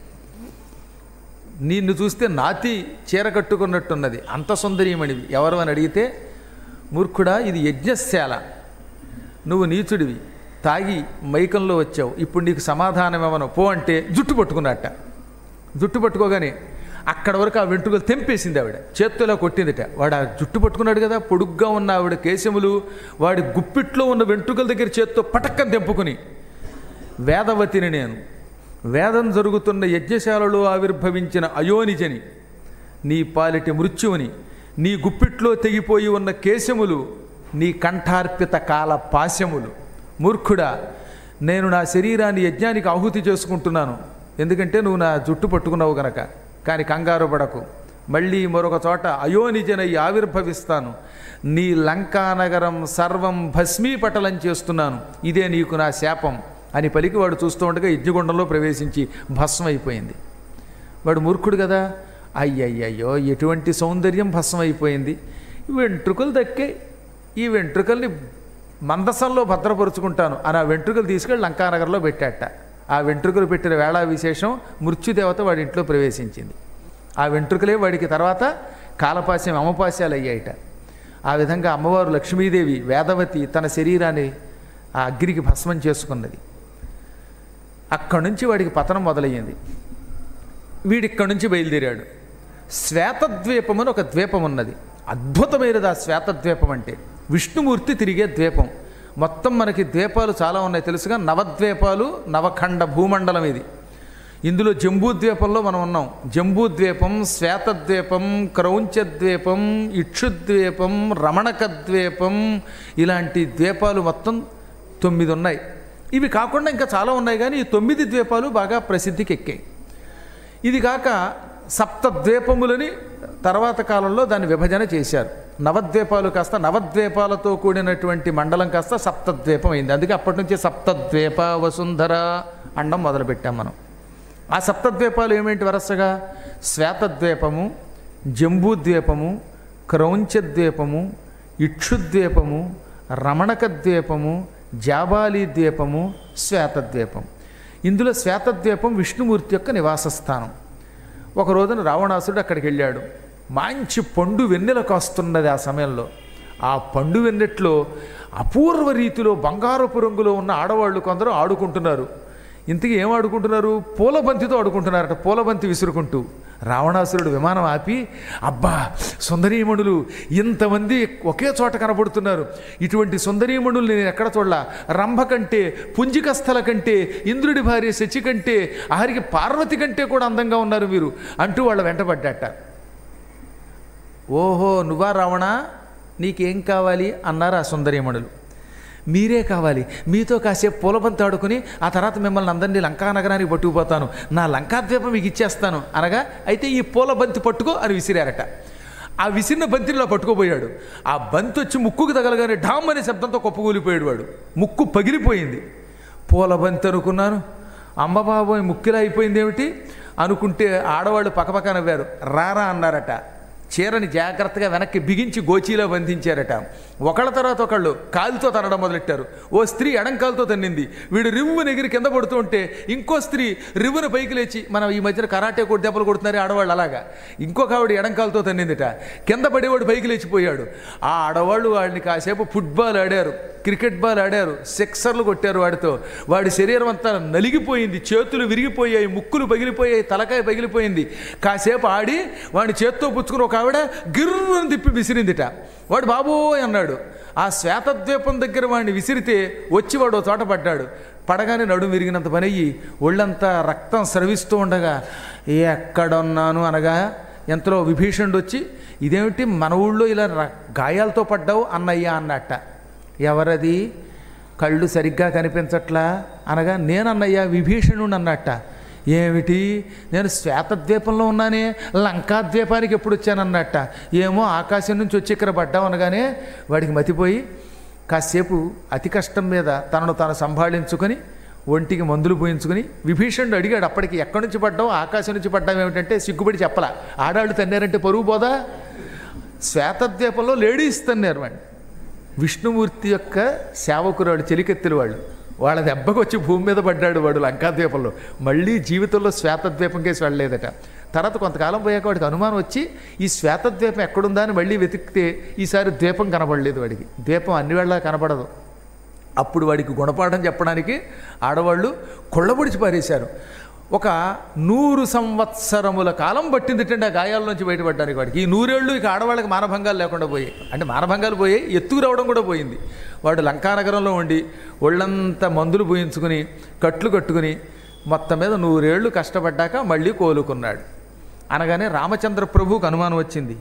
నిన్ను చూస్తే నాతి చీర కట్టుకున్నట్టున్నది అంత సుందరీమణివి ఎవరు అని అడిగితే మూర్ఖుడా ఇది యజ్ఞశాల నువ్వు నీచుడివి తాగి మైకంలో వచ్చావు ఇప్పుడు నీకు సమాధానం ఏమను పో అంటే జుట్టు పట్టుకున్నట్ట జుట్టు పట్టుకోగానే అక్కడ వరకు ఆ వెంట్రుకలు తెంపేసింది ఆవిడ చేత్తో కొట్టిందిట వాడు ఆ జుట్టు పట్టుకున్నాడు కదా పొడుగ్గా ఉన్న ఆవిడ కేశములు వాడి గుప్పిట్లో ఉన్న వెంట్రుకల దగ్గర చేత్తో పటక్కని తెంపుకుని వేదవతిని నేను వేదం జరుగుతున్న యజ్ఞశాలలో ఆవిర్భవించిన అయోనిజని నీ పాలిటి మృత్యువుని నీ గుప్పిట్లో తెగిపోయి ఉన్న కేశములు నీ కంఠార్పిత కాల పాశములు మూర్ఖుడా నేను నా శరీరాన్ని యజ్ఞానికి ఆహుతి చేసుకుంటున్నాను ఎందుకంటే నువ్వు నా జుట్టు పట్టుకున్నావు గనక కానీ కంగారు పడకు మళ్ళీ మరొక చోట అయోనిజనై ఆవిర్భవిస్తాను నీ లంకానగరం సర్వం భస్మీపటలం చేస్తున్నాను ఇదే నీకు నా శాపం అని పలికి వాడు చూస్తూ ఉండగా యజ్ఞగుండంలో ప్రవేశించి భస్మం అయిపోయింది వాడు మూర్ఖుడు కదా అయ్యయ్యయ్యో ఎటువంటి సౌందర్యం భస్మం అయిపోయింది వెంట్రుకలు దక్కే ఈ వెంట్రుకల్ని మందసంలో భద్రపరుచుకుంటాను అని ఆ వెంట్రుకలు తీసుకెళ్ళి లంకానగర్లో పెట్టాట ఆ వెంట్రుకలు పెట్టిన వేళ విశేషం మృత్యుదేవత వాడి ఇంట్లో ప్రవేశించింది ఆ వెంట్రుకలే వాడికి తర్వాత కాలపాస్యం అమపాస్యాలు అయ్యాయిట ఆ విధంగా అమ్మవారు లక్ష్మీదేవి వేదవతి తన శరీరాన్ని ఆ అగ్నికి భస్మం చేసుకున్నది అక్కడి నుంచి వాడికి పతనం మొదలయ్యింది వీడిక్కడి నుంచి బయలుదేరాడు శ్వేతద్వీపం అని ఒక ద్వీపం ఉన్నది అద్భుతమైనది ఆ శ్వేతద్వీపం అంటే విష్ణుమూర్తి తిరిగే ద్వీపం మొత్తం మనకి ద్వీపాలు చాలా ఉన్నాయి తెలుసుగా నవద్వీపాలు నవఖండ భూమండలం ఇది ఇందులో జంబూద్వీపంలో మనం ఉన్నాం జంబూద్వీపం శ్వేతద్వీపం క్రౌంచద్వీపం ఇక్షుద్వీపం రమణకద్వీపం ఇలాంటి ద్వీపాలు మొత్తం తొమ్మిది ఉన్నాయి ఇవి కాకుండా ఇంకా చాలా ఉన్నాయి కానీ ఈ తొమ్మిది ద్వీపాలు బాగా ప్రసిద్ధికి ఎక్కాయి ఇది కాక సప్త ద్వీపములని తర్వాత కాలంలో దాన్ని విభజన చేశారు నవద్వీపాలు కాస్త నవద్వీపాలతో కూడినటువంటి మండలం కాస్త సప్తద్వీపం అయింది అందుకే అప్పటి నుంచి సప్తద్వీప వసుంధర అండం మొదలుపెట్టాం మనం ఆ సప్తద్వీపాలు ఏమేంటి వరసగా శ్వేతద్వీపము జంబూద్వీపము క్రౌంచద్వీపము ఇక్షుద్వీపము రమణక ద్వీపము జాబాలి ద్వీపము శ్వేతద్వీపం ఇందులో శ్వేతద్వీపం విష్ణుమూర్తి యొక్క నివాస స్థానం ఒక రోజున రావణాసుడు అక్కడికి వెళ్ళాడు మంచి పండు వెన్నెల కాస్తున్నది ఆ సమయంలో ఆ పండు వెన్నెట్లో అపూర్వ రీతిలో బంగారపు రంగులో ఉన్న ఆడవాళ్ళు కొందరు ఆడుకుంటున్నారు ఇంతకీ ఏం ఆడుకుంటున్నారు పూలబంతితో ఆడుకుంటున్నారట పూలబంతి విసురుకుంటూ రావణాసురుడు విమానం ఆపి అబ్బా సుందరీమణులు ఇంతమంది ఒకే చోట కనబడుతున్నారు ఇటువంటి సుందరీమణులు నేను ఎక్కడ చూడలా రంభ కంటే పుంజికస్థల కంటే ఇంద్రుడి భార్య శచి కంటే ఆరికి పార్వతి కంటే కూడా అందంగా ఉన్నారు మీరు అంటూ వాళ్ళ వెంటబడ్డట ఓహో నువ్వా రావణ నీకేం కావాలి అన్నారు ఆ సుందరీమణులు మీరే కావాలి మీతో కాసేపు పూలబంతి ఆడుకుని ఆ తర్వాత మిమ్మల్ని అందరినీ లంకా నగరానికి పట్టుకుపోతాను నా లంకాద్వీపం మీకు ఇచ్చేస్తాను అనగా అయితే ఈ పూల బంతి పట్టుకో అని విసిరారట ఆ విసిరిన బంతిని ఇలా పట్టుకోపోయాడు ఆ బంతి వచ్చి ముక్కుకు తగలగానే ఢామ్ అనే శబ్దంతో కుప్పకూలిపోయాడు వాడు ముక్కు పగిలిపోయింది పూల బంతి అనుకున్నాను అమ్మ బాబోయ్ ముక్కిలా అయిపోయింది ఏమిటి అనుకుంటే ఆడవాళ్ళు పక్కపక్క నవ్వారు రారా అన్నారట చీరని జాగ్రత్తగా వెనక్కి బిగించి గోచీలో బంధించారట ఒకళ్ళ తర్వాత ఒకళ్ళు కాలుతో తనడం మొదలెట్టారు ఓ స్త్రీ ఎడంకాలతో తన్నింది వీడు రివ్వున ఎగిరి కింద పడుతూ ఉంటే ఇంకో స్త్రీ రివ్వున పైకి లేచి మనం ఈ మధ్యన కరాటే కొట్టి దెబ్బలు కొడుతున్నారు ఆడవాళ్ళు అలాగా ఇంకొక ఆవిడ ఎడంకాలతో తన్నిందిట కింద పడేవాడు పైకి లేచిపోయాడు ఆ ఆడవాళ్ళు వాడిని కాసేపు ఫుట్బాల్ ఆడారు క్రికెట్ బాల్ ఆడారు సిక్సర్లు కొట్టారు వాడితో వాడి శరీరం అంతా నలిగిపోయింది చేతులు విరిగిపోయాయి ముక్కులు పగిలిపోయాయి తలకాయ పగిలిపోయింది కాసేపు ఆడి వాడిని చేత్తో పుచ్చుకుని ఒక ఆవిడ గిర్రుని తిప్పి విసిరిందిట వాడు బాబోయ్ అన్నాడు ఆ శ్వేతద్వీపం దగ్గర వాడిని విసిరితే వచ్చి వాడు ఓ చోట పడ్డాడు పడగానే నడుము విరిగినంత పని అయ్యి ఒళ్ళంతా రక్తం స్రవిస్తూ ఉండగా ఎక్కడున్నాను అనగా ఎంతలో విభీషణుడు వచ్చి ఇదేమిటి మన ఊళ్ళో ఇలా ర- గాయాలతో పడ్డావు అన్నయ్య అన్నట్ట ఎవరది కళ్ళు సరిగ్గా కనిపించట్లా అనగా నేనన్నయ్య విభీషణుడు అన్నట్ట ఏమిటి నేను శ్వేతద్వీపంలో ఉన్నానే లంకాద్వీపానికి ఎప్పుడు వచ్చానన్నట్ట ఏమో ఆకాశం నుంచి వచ్చి ఇక్కడ పడ్డాం అనగానే వాడికి మతిపోయి కాసేపు అతి కష్టం మీద తనను తాను సంభాళించుకొని ఒంటికి మందులు పోయించుకుని విభీషణుడు అడిగాడు అప్పటికి ఎక్కడి నుంచి పడ్డావు ఆకాశం నుంచి పడ్డావు ఏమిటంటే సిగ్గుపడి చెప్పలా ఆడాళ్ళు తన్నారంటే పరువు పోదా శ్వేతద్వీపంలో లేడీస్ తన్నారు వాడిని విష్ణుమూర్తి యొక్క సేవకురాడు చెలికెత్తులు వాళ్ళు వాళ్ళ దెబ్బకు వచ్చి భూమి మీద పడ్డాడు వాడు లంకాద్వీపంలో మళ్ళీ జీవితంలో శ్వేతద్వీపం కేసి వెళ్ళలేదట తర్వాత కొంతకాలం పోయాక వాడికి అనుమానం వచ్చి ఈ శ్వేతద్వీపం ఎక్కడుందా అని మళ్ళీ వెతికితే ఈసారి ద్వీపం కనబడలేదు వాడికి ద్వీపం అన్ని వేళ కనబడదు అప్పుడు వాడికి గుణపాఠం చెప్పడానికి ఆడవాళ్ళు కొళ్ళబొడిచి పారేశారు ఒక నూరు సంవత్సరముల కాలం పట్టిందిటండి ఆ గాయాల నుంచి బయటపడడానికి వాడికి ఈ నూరేళ్ళు ఇక ఆడవాళ్ళకి మానభంగాలు లేకుండా పోయాయి అంటే మానభంగాలు పోయాయి ఎత్తుకు రావడం కూడా పోయింది వాడు లంకానగరంలో ఉండి ఒళ్ళంతా మందులు పోయించుకుని కట్లు కట్టుకుని మొత్తం మీద నూరేళ్లు కష్టపడ్డాక మళ్ళీ కోలుకున్నాడు అనగానే రామచంద్ర ప్రభువుకు అనుమానం వచ్చింది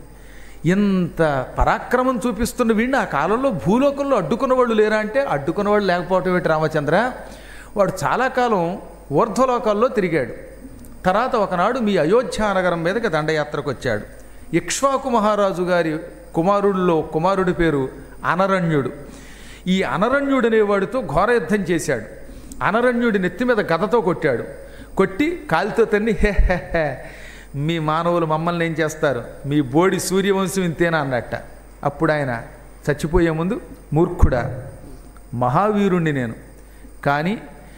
ఇంత పరాక్రమం చూపిస్తున్న వీడిని ఆ కాలంలో భూలోకంలో అడ్డుకున్న వాళ్ళు లేరా అంటే అడ్డుకున్న వాళ్ళు లేకపోవటం ఏంటి రామచంద్ర వాడు చాలా కాలం ఊర్ధ్వలోకాల్లో తిరిగాడు తర్వాత ఒకనాడు మీ అయోధ్య నగరం మీదకి దండయాత్రకు వచ్చాడు ఇక్ష్వాకు మహారాజు గారి కుమారుడిలో కుమారుడి పేరు అనరణ్యుడు ఈ అనరణ్యుడు అనేవాడితో ఘోర యుద్ధం చేశాడు అనరణ్యుడి నెత్తి మీద గదతో కొట్టాడు కొట్టి కాలితో తన్ని హే హే హే మీ మానవులు మమ్మల్ని ఏం చేస్తారు మీ బోడి సూర్యవంశం ఇంతేనా అన్నట్ట అప్పుడు ఆయన చచ్చిపోయే ముందు మూర్ఖుడా మహావీరుణ్ణి నేను కానీ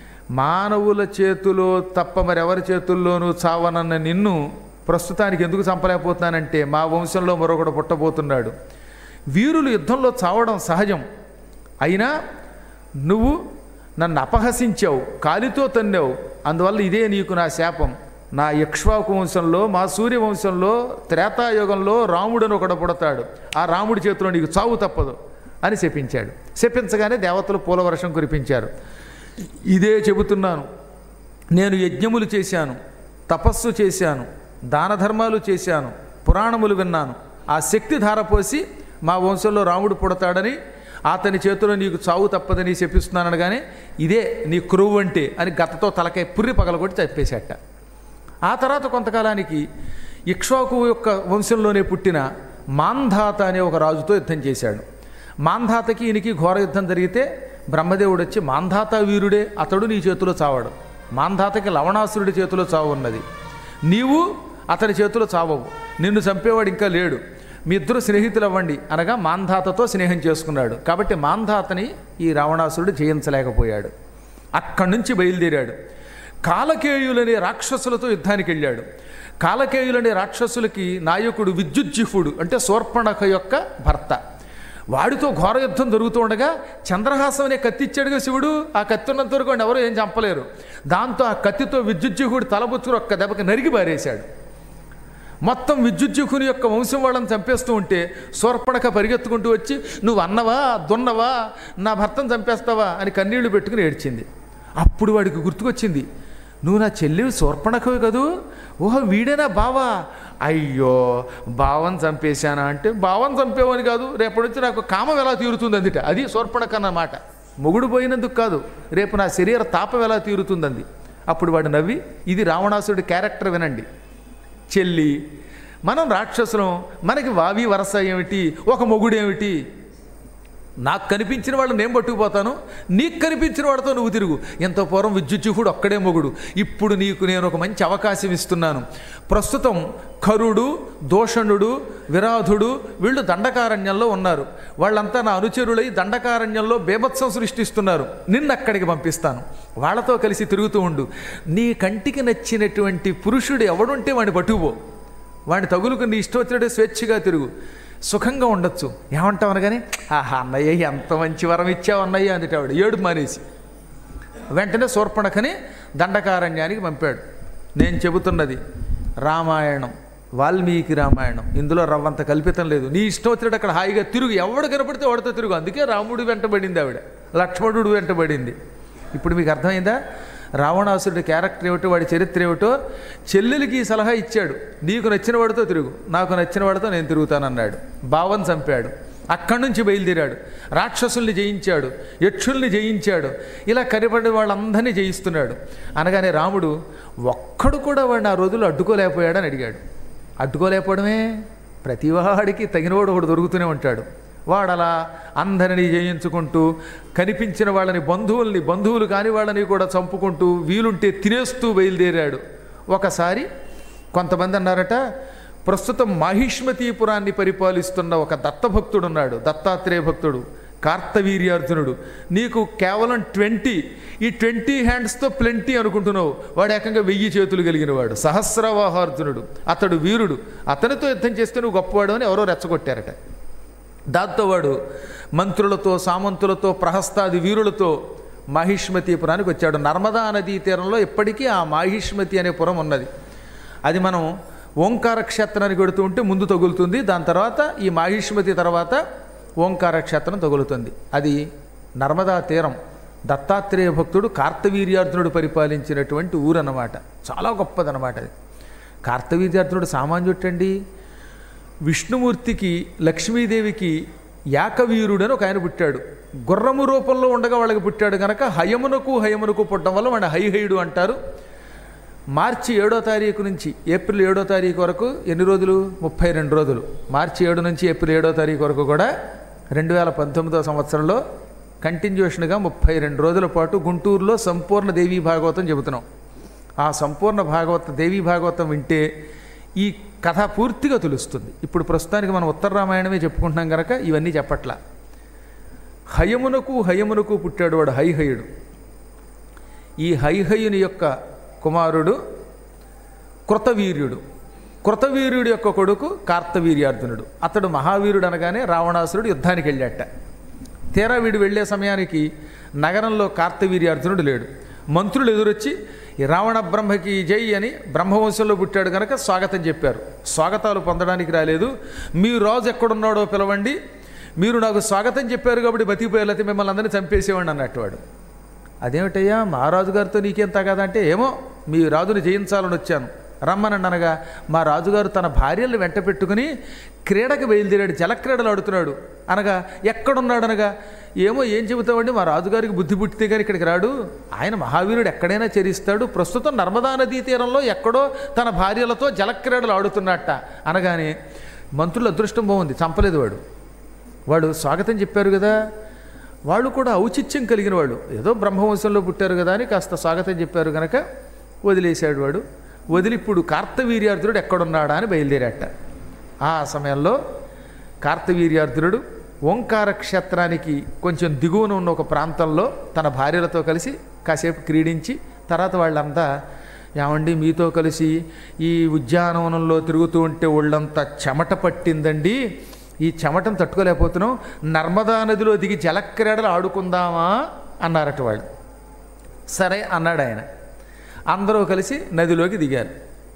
మానవుల చేతిలో తప్ప మరెవరి చేతుల్లోనూ చావనన్న నిన్ను ప్రస్తుతానికి ఎందుకు చంపలేకపోతున్నానంటే మా వంశంలో మరొకడు పుట్టబోతున్నాడు వీరులు యుద్ధంలో చావడం సహజం అయినా నువ్వు నన్ను అపహసించావు కాలితో తన్నావు అందువల్ల ఇదే నీకు నా శాపం నా యక్ష్వాకు వంశంలో మా సూర్యవంశంలో త్రేతాయుగంలో రాముడని ఒకడు పుడతాడు ఆ రాముడి చేతిలో నీకు చావు తప్పదు అని శపించాడు శపించగానే దేవతలు పూలవర్షం కురిపించారు ఇదే చెబుతున్నాను నేను యజ్ఞములు చేశాను తపస్సు చేశాను దాన ధర్మాలు చేశాను పురాణములు విన్నాను ఆ శక్తి ధారపోసి మా వంశంలో రాముడు పుడతాడని అతని చేతిలో నీకు చావు తప్పదని చెప్పిస్తున్నాను అనగానే ఇదే నీ క్రువు అంటే అని గతతో తలకాయ పుర్రి పగలగొట్టి చెప్పేశాట ఆ తర్వాత కొంతకాలానికి ఇక్ష్వాకు యొక్క వంశంలోనే పుట్టిన మాంధాత అనే ఒక రాజుతో యుద్ధం చేశాడు మాంధాతకి ఈయనకి ఘోర యుద్ధం జరిగితే బ్రహ్మదేవుడు వచ్చి మాంధాత వీరుడే అతడు నీ చేతిలో చావాడు మాంధాతకి లవణాసురుడి చేతిలో చావు ఉన్నది నీవు అతని చేతిలో చావవు నిన్ను చంపేవాడు ఇంకా లేడు మీ ఇద్దరు స్నేహితులు అవ్వండి అనగా మాంధాతతో స్నేహం చేసుకున్నాడు కాబట్టి మాంధాతని ఈ రావణాసురుడు జయించలేకపోయాడు అక్కడి నుంచి బయలుదేరాడు కాలకేయులనే రాక్షసులతో యుద్ధానికి వెళ్ళాడు కాలకేయులనే రాక్షసులకి నాయకుడు విద్యుజ్జిఫుడు అంటే శూర్పణఖ యొక్క భర్త వాడితో ఘోర యుద్ధం జరుగుతూ ఉండగా చంద్రహాసం అనే కత్తి ఇచ్చాడుగా శివుడు ఆ కత్తి ఉన్నంత వరకు వాడిని ఎవరు ఏం చంపలేరు దాంతో ఆ కత్తితో విద్యుజ్జిహుడు తలబుచ్చుకుని ఒక్క దెబ్బకి నరికి పారేశాడు మొత్తం విద్యుజ్జిహుని యొక్క వంశం వాళ్ళని చంపేస్తూ ఉంటే శూర్పణక పరిగెత్తుకుంటూ వచ్చి నువ్వు అన్నవా దున్నవా నా భర్తను చంపేస్తావా అని కన్నీళ్లు పెట్టుకుని ఏడ్చింది అప్పుడు వాడికి గుర్తుకొచ్చింది నువ్వు నా చెల్లి శూర్పణకవి కదూ ఓహో వీడేనా బావా అయ్యో బావని చంపేశానా అంటే బావని చంపేవని కాదు రేపటి నుంచి నాకు కామం ఎలా తీరుతుంది అందుట అది శూర్పణక అన్నమాట మొగుడు పోయినందుకు కాదు రేపు నా శరీర తాపం ఎలా తీరుతుందంది అప్పుడు వాడు నవ్వి ఇది రావణాసుడి క్యారెక్టర్ వినండి చెల్లి మనం రాక్షసులం మనకి వావి వరస ఏమిటి ఒక మొగుడు ఏమిటి నాకు కనిపించిన వాళ్ళు నేను పట్టుకుపోతాను నీకు కనిపించిన వాడితో నువ్వు తిరుగు ఎంతో పూర్వం విద్యుచ్చుకుడు ఒక్కడే మొగుడు ఇప్పుడు నీకు నేను ఒక మంచి అవకాశం ఇస్తున్నాను ప్రస్తుతం కరుడు దోషణుడు విరాధుడు వీళ్ళు దండకారణ్యంలో ఉన్నారు వాళ్ళంతా నా అనుచరులై దండకారణ్యంలో బేభత్సం సృష్టిస్తున్నారు నిన్ను అక్కడికి పంపిస్తాను వాళ్ళతో కలిసి తిరుగుతూ ఉండు నీ కంటికి నచ్చినటువంటి పురుషుడు ఎవడుంటే వాడిని పట్టుకుపో వాడిని తగులుకు నీ ఇష్టం వచ్చినట్టు స్వేచ్ఛగా తిరుగు సుఖంగా ఉండొచ్చు ఏమంటావు అనగానే ఆహా అన్నయ్య ఎంత మంచి వరం ఇచ్చావు అన్నయ్య అందుట ఆవిడ ఏడు మానేసి వెంటనే శూర్పణఖని దండకారణ్యానికి పంపాడు నేను చెబుతున్నది రామాయణం వాల్మీకి రామాయణం ఇందులో రవ్వంత కల్పితం లేదు నీ ఇష్టం వచ్చినట్టు అక్కడ హాయిగా తిరుగు ఎవడు కనపడితే వాడితో తిరుగు అందుకే రాముడు వెంటబడింది ఆవిడ లక్ష్మణుడు వెంటబడింది ఇప్పుడు మీకు అర్థమైందా రావణాసుడి క్యారెక్టర్ ఏమిటో వాడి చరిత్ర ఏమిటో చెల్లెలికి ఈ సలహా ఇచ్చాడు నీకు నచ్చిన వాడితో తిరుగు నాకు నచ్చిన వాడితో నేను తిరుగుతానన్నాడు బావని చంపాడు అక్కడి నుంచి బయలుదేరాడు రాక్షసుల్ని జయించాడు యక్షుల్ని జయించాడు ఇలా కనిపడిన వాళ్ళందరినీ జయిస్తున్నాడు అనగానే రాముడు ఒక్కడు కూడా వాడిని ఆ రోజులు అడ్డుకోలేకపోయాడని అడిగాడు అడ్డుకోలేకపోవడమే ప్రతివాడికి తగినవాడు ఒకడు దొరుకుతూనే ఉంటాడు వాడలా అందరినీ జయించుకుంటూ కనిపించిన వాళ్ళని బంధువుల్ని బంధువులు కాని వాళ్ళని కూడా చంపుకుంటూ వీలుంటే తినేస్తూ బయలుదేరాడు ఒకసారి కొంతమంది అన్నారట ప్రస్తుతం మాహిష్మతీపురాన్ని పరిపాలిస్తున్న ఒక దత్తభక్తుడు ఉన్నాడు దత్తాత్రేయ భక్తుడు కార్తవీర్యార్జునుడు నీకు కేవలం ట్వంటీ ఈ ట్వంటీ హ్యాండ్స్తో ప్లెంటీ అనుకుంటున్నావు వాడు ఏకంగా వెయ్యి చేతులు కలిగిన వాడు సహస్రవాహార్జునుడు అతడు వీరుడు అతనితో యుద్ధం చేస్తే నువ్వు గొప్పవాడు అని ఎవరో రెచ్చగొట్టారట దాంతో వాడు మంత్రులతో సామంతులతో ప్రహస్తాది వీరులతో మాహిష్మతీపురానికి వచ్చాడు నర్మదా నదీ తీరంలో ఇప్పటికీ ఆ మాహిష్మతి అనే పురం ఉన్నది అది మనం ఓంకార క్షేత్రానికి వెడుతూ ఉంటే ముందు తగులుతుంది దాని తర్వాత ఈ మాహిష్మతి తర్వాత ఓంకార క్షేత్రం తగులుతుంది అది నర్మదా తీరం దత్తాత్రేయ భక్తుడు కార్తవీర్యార్జునుడు పరిపాలించినటువంటి ఊరన్నమాట చాలా గొప్పదన్నమాట అది కార్తవీర్యార్జునుడు సామాన్యుటండి విష్ణుమూర్తికి లక్ష్మీదేవికి యాకవీరుడని ఒక ఆయన పుట్టాడు గుర్రము రూపంలో ఉండగా వాళ్ళకి పుట్టాడు కనుక హయమునకు హయమునకు పుట్టడం వల్ల వాడిని హైహయుడు అంటారు మార్చి ఏడో తారీఖు నుంచి ఏప్రిల్ ఏడో తారీఖు వరకు ఎన్ని రోజులు ముప్పై రెండు రోజులు మార్చి ఏడు నుంచి ఏప్రిల్ ఏడో తారీఖు వరకు కూడా రెండు వేల పంతొమ్మిదో సంవత్సరంలో కంటిన్యూషన్గా ముప్పై రెండు రోజుల పాటు గుంటూరులో సంపూర్ణ దేవీ భాగవతం చెబుతున్నాం ఆ సంపూర్ణ భాగవత దేవీ భాగవతం వింటే ఈ కథ పూర్తిగా తెలుస్తుంది ఇప్పుడు ప్రస్తుతానికి మనం ఉత్తర రామాయణమే చెప్పుకుంటున్నాం కనుక ఇవన్నీ చెప్పట్లా హయమునకు హయమునకు పుట్టాడు వాడు హైహయుడు ఈ హైహయుని యొక్క కుమారుడు కృతవీర్యుడు కృతవీర్యుడి యొక్క కొడుకు కార్తవీర్యార్జునుడు అతడు మహావీరుడు అనగానే రావణాసురుడు యుద్ధానికి వెళ్ళాట తీరా వీడు వెళ్ళే సమయానికి నగరంలో కార్తవీర్యార్జునుడు లేడు మంత్రులు ఎదురొచ్చి ఈ రావణ బ్రహ్మకి జై అని బ్రహ్మవంశంలో పుట్టాడు కనుక స్వాగతం చెప్పారు స్వాగతాలు పొందడానికి రాలేదు మీ రాజు ఎక్కడున్నాడో పిలవండి మీరు నాకు స్వాగతం చెప్పారు కాబట్టి బతికిపోయేలైతే మిమ్మల్ని అందరినీ చంపేసేవాడిని అన్నట్టు వాడు అదేమిటయ్యా మా రాజుగారితో నీకేం తగదంటే ఏమో మీ రాజుని జయించాలని వచ్చాను రమ్మనండి అనగా మా రాజుగారు తన భార్యలను వెంట పెట్టుకుని క్రీడకు బయలుదేరాడు జలక్రీడలు ఆడుతున్నాడు అనగా ఎక్కడున్నాడు అనగా ఏమో ఏం చెబుతామండి మా రాజుగారికి బుద్ధి పుట్టితే కానీ ఇక్కడికి రాడు ఆయన మహావీరుడు ఎక్కడైనా చరిస్తాడు ప్రస్తుతం నర్మదా నదీ తీరంలో ఎక్కడో తన భార్యలతో జలక్రీడలు ఆడుతున్నట్ట అనగానే మంత్రుల అదృష్టం బాగుంది చంపలేదు వాడు వాడు స్వాగతం చెప్పారు కదా వాళ్ళు కూడా ఔచిత్యం కలిగిన వాళ్ళు ఏదో బ్రహ్మవంశంలో పుట్టారు కదా అని కాస్త స్వాగతం చెప్పారు కనుక వదిలేశాడు వాడు వదిలి ఇప్పుడు కార్తవీర్యార్జునుడు ఎక్కడున్నాడా అని బయలుదేరాట ఆ సమయంలో కార్తవీర్యార్జునుడు ఓంకార క్షేత్రానికి కొంచెం దిగువన ఉన్న ఒక ప్రాంతంలో తన భార్యలతో కలిసి కాసేపు క్రీడించి తర్వాత వాళ్ళంతా ఏమండి మీతో కలిసి ఈ ఉద్యానవనంలో తిరుగుతూ ఉంటే ఒళ్ళంతా చెమట పట్టిందండి ఈ చెమటను తట్టుకోలేకపోతున్నాం నర్మదా నదిలో దిగి జలక్రీడలు ఆడుకుందామా అన్నారట వాళ్ళు సరే అన్నాడు ఆయన అందరూ కలిసి నదిలోకి దిగారు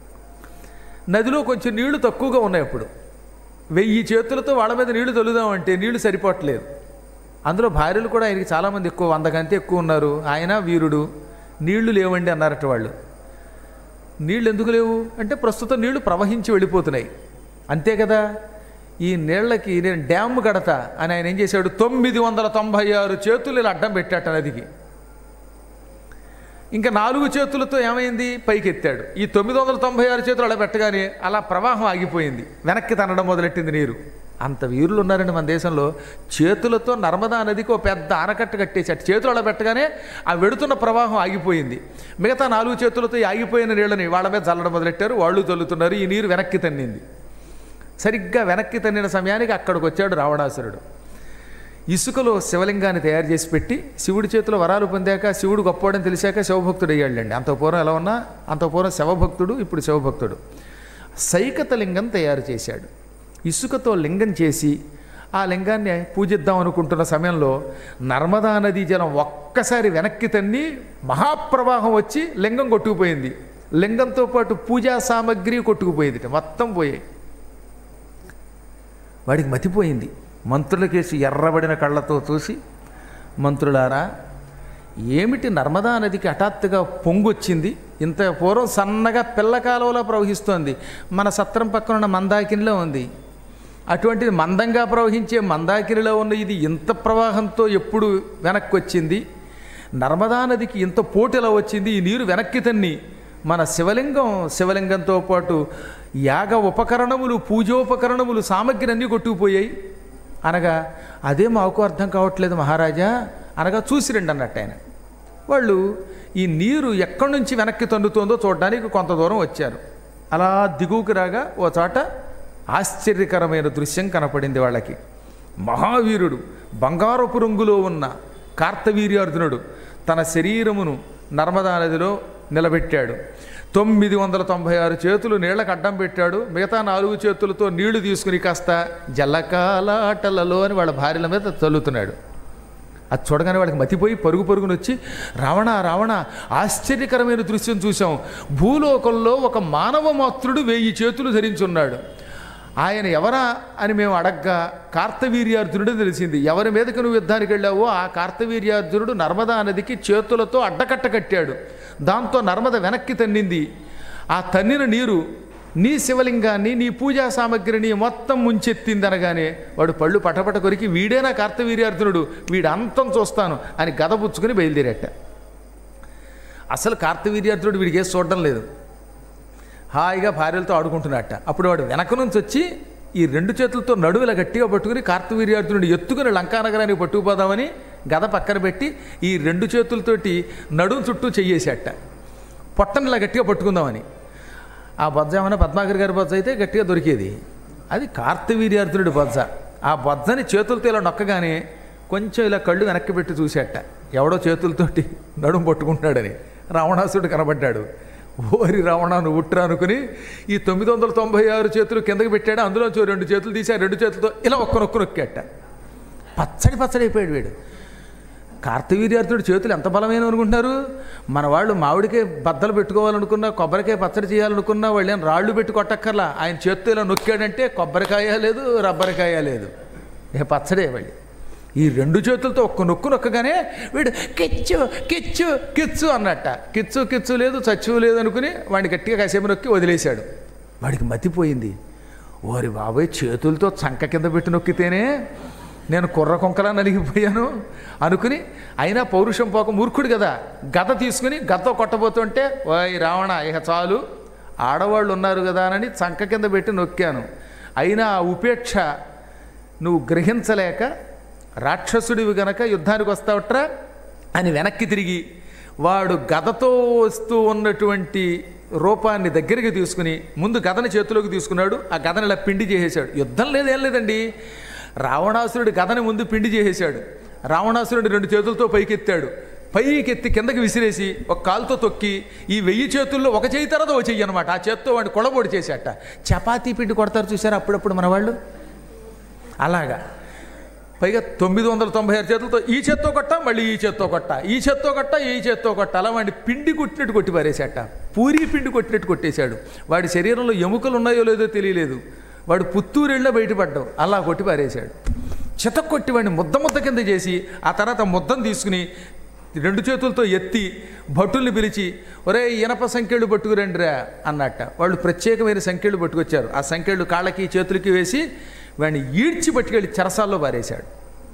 నదిలో కొంచెం నీళ్లు తక్కువగా ఉన్నాయి అప్పుడు వెయ్యి చేతులతో వాళ్ళ మీద నీళ్లు తొలుదామంటే నీళ్లు సరిపోవట్లేదు అందులో భార్యలు కూడా ఆయనకి చాలామంది ఎక్కువ వంద కంటే ఎక్కువ ఉన్నారు ఆయన వీరుడు నీళ్లు లేవండి అన్నారట వాళ్ళు నీళ్లు ఎందుకు లేవు అంటే ప్రస్తుతం నీళ్లు ప్రవహించి వెళ్ళిపోతున్నాయి అంతే కదా ఈ నీళ్ళకి నేను డ్యామ్ కడతా అని ఆయన ఏం చేశాడు తొమ్మిది వందల తొంభై ఆరు చేతులు ఇలా అడ్డం పెట్టాట నదికి ఇంకా నాలుగు చేతులతో ఏమైంది పైకి ఎత్తాడు ఈ తొమ్మిది వందల తొంభై ఆరు చేతులు అలా పెట్టగానే అలా ప్రవాహం ఆగిపోయింది వెనక్కి తనడం మొదలెట్టింది నీరు అంత వీరులు ఉన్నారండి మన దేశంలో చేతులతో నర్మదా నదికి ఒక పెద్ద ఆనకట్ట కట్టేశాడు చేతులు అలా పెట్టగానే ఆ వెడుతున్న ప్రవాహం ఆగిపోయింది మిగతా నాలుగు చేతులతో ఈ ఆగిపోయిన నీళ్ళని వాళ్ళ మీద చల్లడం మొదలెట్టారు వాళ్ళు చల్లుతున్నారు ఈ నీరు వెనక్కి తన్నింది సరిగ్గా వెనక్కి తన్నిన సమయానికి అక్కడికి వచ్చాడు రావణాసురుడు ఇసుకలో శివలింగాన్ని తయారు చేసి పెట్టి శివుడి చేతిలో వరాలు పొందాక శివుడు గొప్పవాడని తెలిసాక శివభక్తుడు అయ్యాడండి అంత పూర్వం ఎలా ఉన్నా అంత పూర్వం శివభక్తుడు ఇప్పుడు శివభక్తుడు సైకత లింగం తయారు చేశాడు ఇసుకతో లింగం చేసి ఆ లింగాన్ని పూజిద్దాం అనుకుంటున్న సమయంలో నర్మదా నదీ జలం ఒక్కసారి వెనక్కి తన్ని మహాప్రవాహం వచ్చి లింగం కొట్టుకుపోయింది లింగంతో పాటు పూజా సామగ్రి కొట్టుకుపోయింది మొత్తం పోయాయి వాడికి మతిపోయింది మంత్రులకేసి ఎర్రబడిన కళ్ళతో చూసి మంత్రులారా ఏమిటి నర్మదా నదికి హఠాత్తుగా పొంగొచ్చింది ఇంత పూర్వం సన్నగా పిల్ల కాలువలో ప్రవహిస్తోంది మన సత్రం పక్కన ఉన్న మందాకినిలో ఉంది అటువంటిది మందంగా ప్రవహించే మందాకినిలో ఉన్న ఇది ఇంత ప్రవాహంతో ఎప్పుడు వెనక్కి వచ్చింది నర్మదా నదికి ఇంత పోటు ఎలా వచ్చింది ఈ నీరు వెనక్కి తన్ని మన శివలింగం శివలింగంతో పాటు యాగ ఉపకరణములు పూజోపకరణములు సామగ్రి అన్నీ కొట్టుకుపోయాయి అనగా అదే మాకు అర్థం కావట్లేదు మహారాజా అనగా చూసిరండి అన్నట్టు ఆయన వాళ్ళు ఈ నీరు ఎక్కడి నుంచి వెనక్కి తన్నుతోందో చూడడానికి కొంత దూరం వచ్చారు అలా దిగువకు రాగా ఓ చోట ఆశ్చర్యకరమైన దృశ్యం కనపడింది వాళ్ళకి మహావీరుడు బంగారపు రంగులో ఉన్న కార్తవీర్యార్జునుడు తన శరీరమును నర్మదా నదిలో నిలబెట్టాడు తొమ్మిది వందల తొంభై ఆరు చేతులు నీళ్లకు అడ్డం పెట్టాడు మిగతా నాలుగు చేతులతో నీళ్లు తీసుకుని కాస్త జల్లకాలాటలలో అని వాళ్ళ భార్యల మీద చల్లుతున్నాడు అది చూడగానే వాళ్ళకి మతిపోయి పరుగు పరుగున వచ్చి రావణ రావణ ఆశ్చర్యకరమైన దృశ్యం చూసాం భూలోకంలో ఒక మానవ మాతృడు వెయ్యి చేతులు ధరించున్నాడు ఆయన ఎవరా అని మేము అడగ్గా కార్తవీర్యార్జునుడు తెలిసింది ఎవరి మీదకి నువ్వు యుద్ధానికి వెళ్ళావో ఆ కార్తవీర్యార్జునుడు నర్మదా నదికి చేతులతో అడ్డకట్ట కట్టాడు దాంతో నర్మద వెనక్కి తన్నింది ఆ తన్నిన నీరు నీ శివలింగాన్ని నీ పూజా సామగ్రిని మొత్తం ముంచెత్తింది అనగానే వాడు పళ్ళు పటపట కొరికి వీడేనా కార్తవీర్యార్జునుడు వీడు అంతం చూస్తాను అని గద పుచ్చుకుని బయలుదేరట అసలు కార్తవీర్యార్జునుడు వీడికి వేసి చూడడం లేదు హాయిగా భార్యలతో ఆడుకుంటున్నట్ట అప్పుడు వాడు వెనక నుంచి వచ్చి ఈ రెండు చేతులతో నడువుల గట్టిగా పట్టుకుని కార్తవీర్యార్జునుడు ఎత్తుకుని లంకానగరానికి పట్టుకుపోదామని గద పక్కన పెట్టి ఈ రెండు చేతులతోటి నడుము చుట్టూ చెయ్యేసేట పొట్టని ఇలా గట్టిగా పట్టుకుందామని ఆ బొజ్జ ఏమైనా పద్మాకర్ గారి బొజ్జ అయితే గట్టిగా దొరికేది అది కార్తవీర్యార్జునుడి బొజ్జ ఆ బొజ్జని చేతులతో ఇలా నొక్కగానే కొంచెం ఇలా కళ్ళు వెనక్కి పెట్టి చూసేట ఎవడో చేతులతోటి నడుము పట్టుకుంటున్నాడని రావణాసుడు కనబడ్డాడు ఓరి రావణ నువ్వు ఉట్రా అనుకుని ఈ తొమ్మిది వందల తొంభై ఆరు చేతులు కిందకి పెట్టాడు అందులోంచి ఓ రెండు చేతులు తీసి ఆ రెండు చేతులతో ఇలా ఒక్క నొక్కు నొక్కేట పచ్చడి పచ్చడి అయిపోయాడు వీడు కార్తవీర్యార్థుడు చేతులు ఎంత బలమైన అనుకుంటున్నారు మన వాళ్ళు మామిడికే బద్దలు పెట్టుకోవాలనుకున్నా కొబ్బరికాయ పచ్చడి చేయాలనుకున్నా వాళ్ళు ఏం రాళ్ళు పెట్టి కొట్టక్కర్లా ఆయన చేత్తో ఇలా నొక్కాడంటే కొబ్బరికాయ లేదు రబ్బరికాయ లేదు ఏ పచ్చడే వాళ్ళు ఈ రెండు చేతులతో ఒక్క నొక్కు నొక్కగానే వీడు కిచ్చు కిచ్చు కిచ్చు అన్నట్ట కిచ్చు కిచ్చు లేదు చచ్చు లేదు అనుకుని వాడిని గట్టిగా కాసేపు నొక్కి వదిలేశాడు వాడికి మతిపోయింది ఓరి బాబాయ్ చేతులతో చంక కింద పెట్టి నొక్కితేనే నేను కుర్ర కొంకలా నలిగిపోయాను అనుకుని అయినా పౌరుషం పోక మూర్ఖుడు కదా గద తీసుకుని గదతో కొట్టబోతుంటే ఓయ్ రావణ ఇక చాలు ఆడవాళ్ళు ఉన్నారు కదా అని చంక కింద పెట్టి నొక్కాను అయినా ఆ ఉపేక్ష నువ్వు గ్రహించలేక రాక్షసుడివి గనక యుద్ధానికి వస్తావట్రా అని వెనక్కి తిరిగి వాడు గదతో వస్తూ ఉన్నటువంటి రూపాన్ని దగ్గరికి తీసుకుని ముందు గదని చేతిలోకి తీసుకున్నాడు ఆ గదని ఇలా పిండి చేసేశాడు యుద్ధం లేదేం లేదండి రావణాసురుడి గదని ముందు పిండి చేసేశాడు రావణాసురుడి రెండు చేతులతో పైకెత్తాడు పైకెత్తి కిందకి విసిరేసి ఒక కాలుతో తొక్కి ఈ వెయ్యి చేతుల్లో ఒక చేయి తర్వాత ఒక చెయ్యి అనమాట ఆ చేత్తో వాడిని కొడబొడి చేసేట చపాతీ పిండి కొడతారు చూసారా అప్పుడప్పుడు మన వాళ్ళు అలాగా పైగా తొమ్మిది వందల తొంభై ఆరు చేతులతో ఈ చేత్తో కొట్ట మళ్ళీ ఈ చేత్తో కొట్ట ఈ చేత్తో కొట్ట ఈ చేత్తో కొట్ట అలా వాడిని పిండి కొట్టినట్టు కొట్టి పారేశాట పూరి పిండి కొట్టినట్టు కొట్టేశాడు వాడి శరీరంలో ఎముకలు ఉన్నాయో లేదో తెలియలేదు వాడు పుత్తూరెళ్ళ బయటపడ్డావు అలా కొట్టి పారేశాడు చితక్ కొట్టి వాడిని ముద్ద ముద్ద కింద చేసి ఆ తర్వాత ముద్దను తీసుకుని రెండు చేతులతో ఎత్తి భటుల్ని పిలిచి ఒరే ఇనప సంఖ్యలు పట్టుకురండిరా అన్నట్ట వాళ్ళు ప్రత్యేకమైన సంఖ్యలు పట్టుకొచ్చారు ఆ సంఖ్యలు కాళ్ళకి చేతులకి వేసి వాడిని ఈడ్చి పట్టుకెళ్ళి చెరసాల్లో పారేశాడు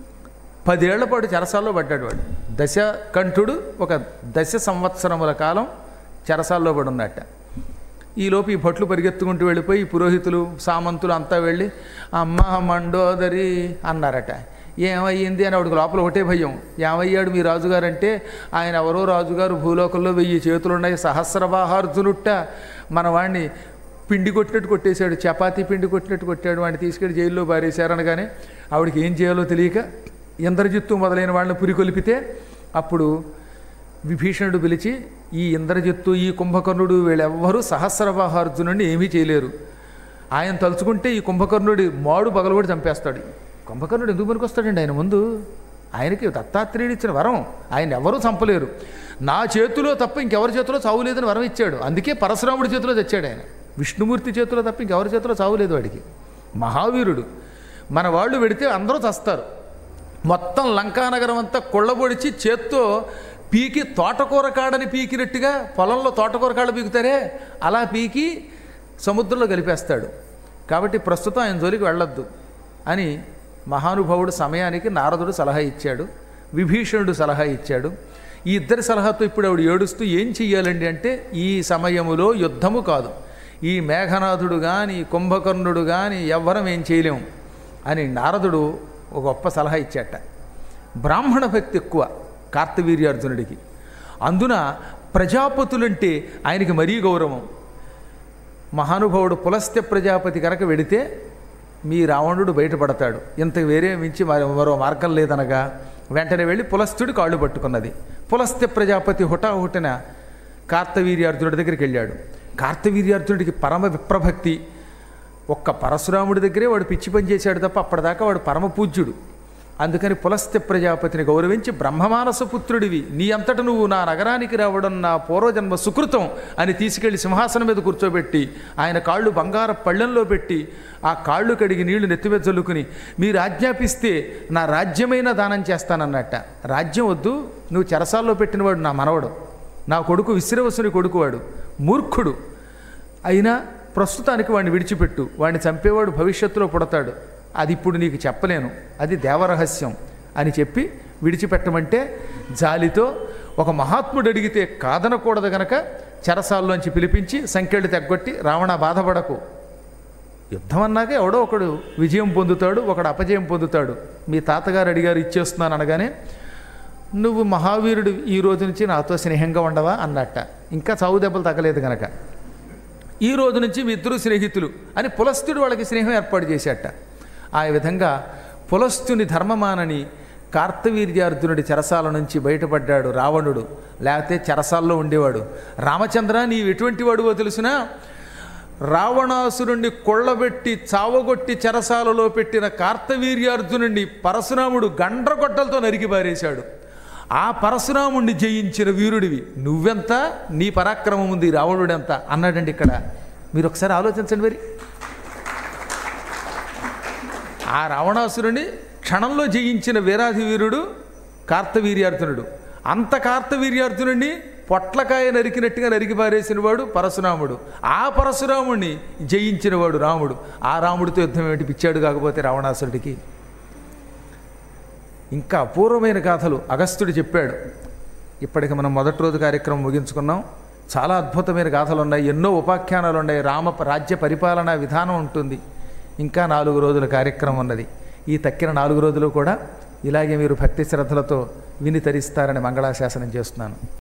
పదేళ్ల పాటు చెరసాల్లో పడ్డాడు వాడు దశ కంఠుడు ఒక దశ సంవత్సరముల కాలం చెరసాల్లో పడి ఉన్నట్ట ఈలోపు ఈ భట్లు పరిగెత్తుకుంటూ వెళ్ళిపోయి ఈ పురోహితులు సామంతులు అంతా వెళ్ళి అమ్మ మండోదరి అన్నారట ఏమయ్యింది అని ఆవిడకి లోపల ఒకటే భయం ఏమయ్యాడు మీ రాజుగారు అంటే ఆయన ఎవరో రాజుగారు భూలోకంలో వెయ్యి చేతులు ఉన్నాయి సహస్రవాహార్జునుట్ట మన వాడిని పిండి కొట్టినట్టు కొట్టేశాడు చపాతీ పిండి కొట్టినట్టు కొట్టాడు వాడిని తీసుకెళ్ళి జైల్లో పారేశారనగానే ఆవిడకి ఏం చేయాలో తెలియక ఇంద్రజిత్తు మొదలైన వాళ్ళని పురికొల్పితే అప్పుడు విభీషణుడు పిలిచి ఈ ఇంద్రజిత్తు ఈ కుంభకర్ణుడు వీళ్ళెవ్వరూ సహస్రవాహార్జునుడిని ఏమీ చేయలేరు ఆయన తలుచుకుంటే ఈ కుంభకర్ణుడి మాడు పగలగొడి చంపేస్తాడు కుంభకర్ణుడు ఎందుకు పనికొస్తాడండి ఆయన ముందు ఆయనకి దత్తాత్రేయుడు ఇచ్చిన వరం ఆయన ఎవరూ చంపలేరు నా చేతిలో తప్ప ఇంకెవరి చేతిలో చావులేదని వరం ఇచ్చాడు అందుకే పరశురాముడి చేతిలో తెచ్చాడు ఆయన విష్ణుమూర్తి చేతిలో తప్ప ఇంకెవరి చేతిలో చావులేదు వాడికి మహావీరుడు మన వాళ్ళు పెడితే అందరూ చస్తారు మొత్తం లంకానగరం అంతా కొళ్ళబొడిచి చేత్తో పీకి తోటకూర కాడని పీకినట్టుగా పొలంలో తోటకూర కాడ పీకుతారే అలా పీకి సముద్రంలో కలిపేస్తాడు కాబట్టి ప్రస్తుతం ఆయన జోలికి వెళ్ళొద్దు అని మహానుభావుడు సమయానికి నారదుడు సలహా ఇచ్చాడు విభీషణుడు సలహా ఇచ్చాడు ఈ ఇద్దరి సలహాతో ఇప్పుడు ఆవిడ ఏడుస్తూ ఏం చెయ్యాలండి అంటే ఈ సమయములో యుద్ధము కాదు ఈ మేఘనాథుడు కానీ కుంభకర్ణుడు కానీ ఎవ్వరం ఏం చేయలేము అని నారదుడు ఒక గొప్ప సలహా ఇచ్చాట బ్రాహ్మణ భక్తి ఎక్కువ కార్తవీర్యార్జునుడికి అందున ప్రజాపతులంటే ఆయనకి మరీ గౌరవం మహానుభావుడు పులస్త్య ప్రజాపతి కనుక వెడితే మీ రావణుడు బయటపడతాడు ఇంత వేరే మించి మరి మరో మార్గం లేదనగా వెంటనే వెళ్ళి పులస్తుడి కాళ్ళు పట్టుకున్నది పులస్త్య ప్రజాపతి హుటాహుటిన కార్తవీర్యార్జునుడి దగ్గరికి వెళ్ళాడు కార్తవీర్యార్జునుడికి పరమ విప్రభక్తి ఒక్క పరశురాముడి దగ్గరే వాడు పిచ్చి పని చేశాడు తప్ప అప్పటిదాకా వాడు పరమ పూజ్యుడు అందుకని పులస్త్య ప్రజాపతిని గౌరవించి బ్రహ్మమానస పుత్రుడివి నీ అంతట నువ్వు నా నగరానికి రావడం నా పూర్వజన్మ సుకృతం అని తీసుకెళ్లి సింహాసనం మీద కూర్చోబెట్టి ఆయన కాళ్ళు బంగార పళ్ళెంలో పెట్టి ఆ కాళ్ళు కడిగి నీళ్లు నెత్తిమీద చల్లుకుని మీరు ఆజ్ఞాపిస్తే నా రాజ్యమైన దానం చేస్తానన్నట్ట రాజ్యం వద్దు నువ్వు చెరసాల్లో పెట్టినవాడు నా మనవడు నా కొడుకు విశ్రవసుని కొడుకువాడు మూర్ఖుడు అయినా ప్రస్తుతానికి వాడిని విడిచిపెట్టు వాడిని చంపేవాడు భవిష్యత్తులో పుడతాడు అది ఇప్పుడు నీకు చెప్పలేను అది దేవరహస్యం అని చెప్పి విడిచిపెట్టమంటే జాలితో ఒక మహాత్ముడు అడిగితే కాదనకూడదు గనక చెరసాల్లోంచి పిలిపించి సంఖ్యలు తెగ్గొట్టి రావణ బాధపడకు యుద్ధం అన్నాక ఎవడో ఒకడు విజయం పొందుతాడు ఒకడు అపజయం పొందుతాడు మీ తాతగారు అడిగారు ఇచ్చేస్తున్నాను అనగానే నువ్వు మహావీరుడు ఈ రోజు నుంచి నాతో స్నేహంగా ఉండవా అన్నట్ట ఇంకా చావు దెబ్బలు తగ్గలేదు గనక ఈ రోజు నుంచి మీ ఇద్దరు స్నేహితులు అని పులస్తుడు వాళ్ళకి స్నేహం ఏర్పాటు చేశాట ఆ విధంగా పులస్తుని ధర్మమానని కార్తవీర్యార్జునుడి చెరసాల నుంచి బయటపడ్డాడు రావణుడు లేకపోతే చెరసాల్లో ఉండేవాడు రామచంద్ర నీవు ఎటువంటి వాడువో తెలుసునా రావణాసురుణ్ణి కొళ్ళబెట్టి చావగొట్టి చెరసాలలో పెట్టిన కార్తవీర్యార్జునుడిని పరశురాముడు గండ్రగొట్టలతో నరికి పారేశాడు ఆ పరశురాముణ్ణి జయించిన వీరుడివి నువ్వెంత నీ పరాక్రమం ఉంది రావణుడెంత అన్నాడండి ఇక్కడ మీరు ఒకసారి ఆలోచించండి మరి ఆ రావణాసురుని క్షణంలో జయించిన వీరాధి వీరుడు కార్తవీర్యార్జునుడు అంత కార్తవీర్యార్జునుడిని పొట్లకాయ నరికినట్టుగా నరికి పారేసిన వాడు పరశురాముడు ఆ పరశురాముడిని జయించినవాడు రాముడు ఆ రాముడితో యుద్ధం ఏమిటి పిచ్చాడు కాకపోతే రావణాసురుడికి ఇంకా అపూర్వమైన గాథలు అగస్త్యుడు చెప్పాడు ఇప్పటికి మనం మొదటి రోజు కార్యక్రమం ముగించుకున్నాం చాలా అద్భుతమైన గాథలు ఉన్నాయి ఎన్నో ఉపాఖ్యానాలు ఉన్నాయి రామ రాజ్య పరిపాలనా విధానం ఉంటుంది ఇంకా నాలుగు రోజుల కార్యక్రమం ఉన్నది ఈ తక్కిన నాలుగు రోజులు కూడా ఇలాగే మీరు భక్తి శ్రద్ధలతో విని తరిస్తారని మంగళాశాసనం చేస్తున్నాను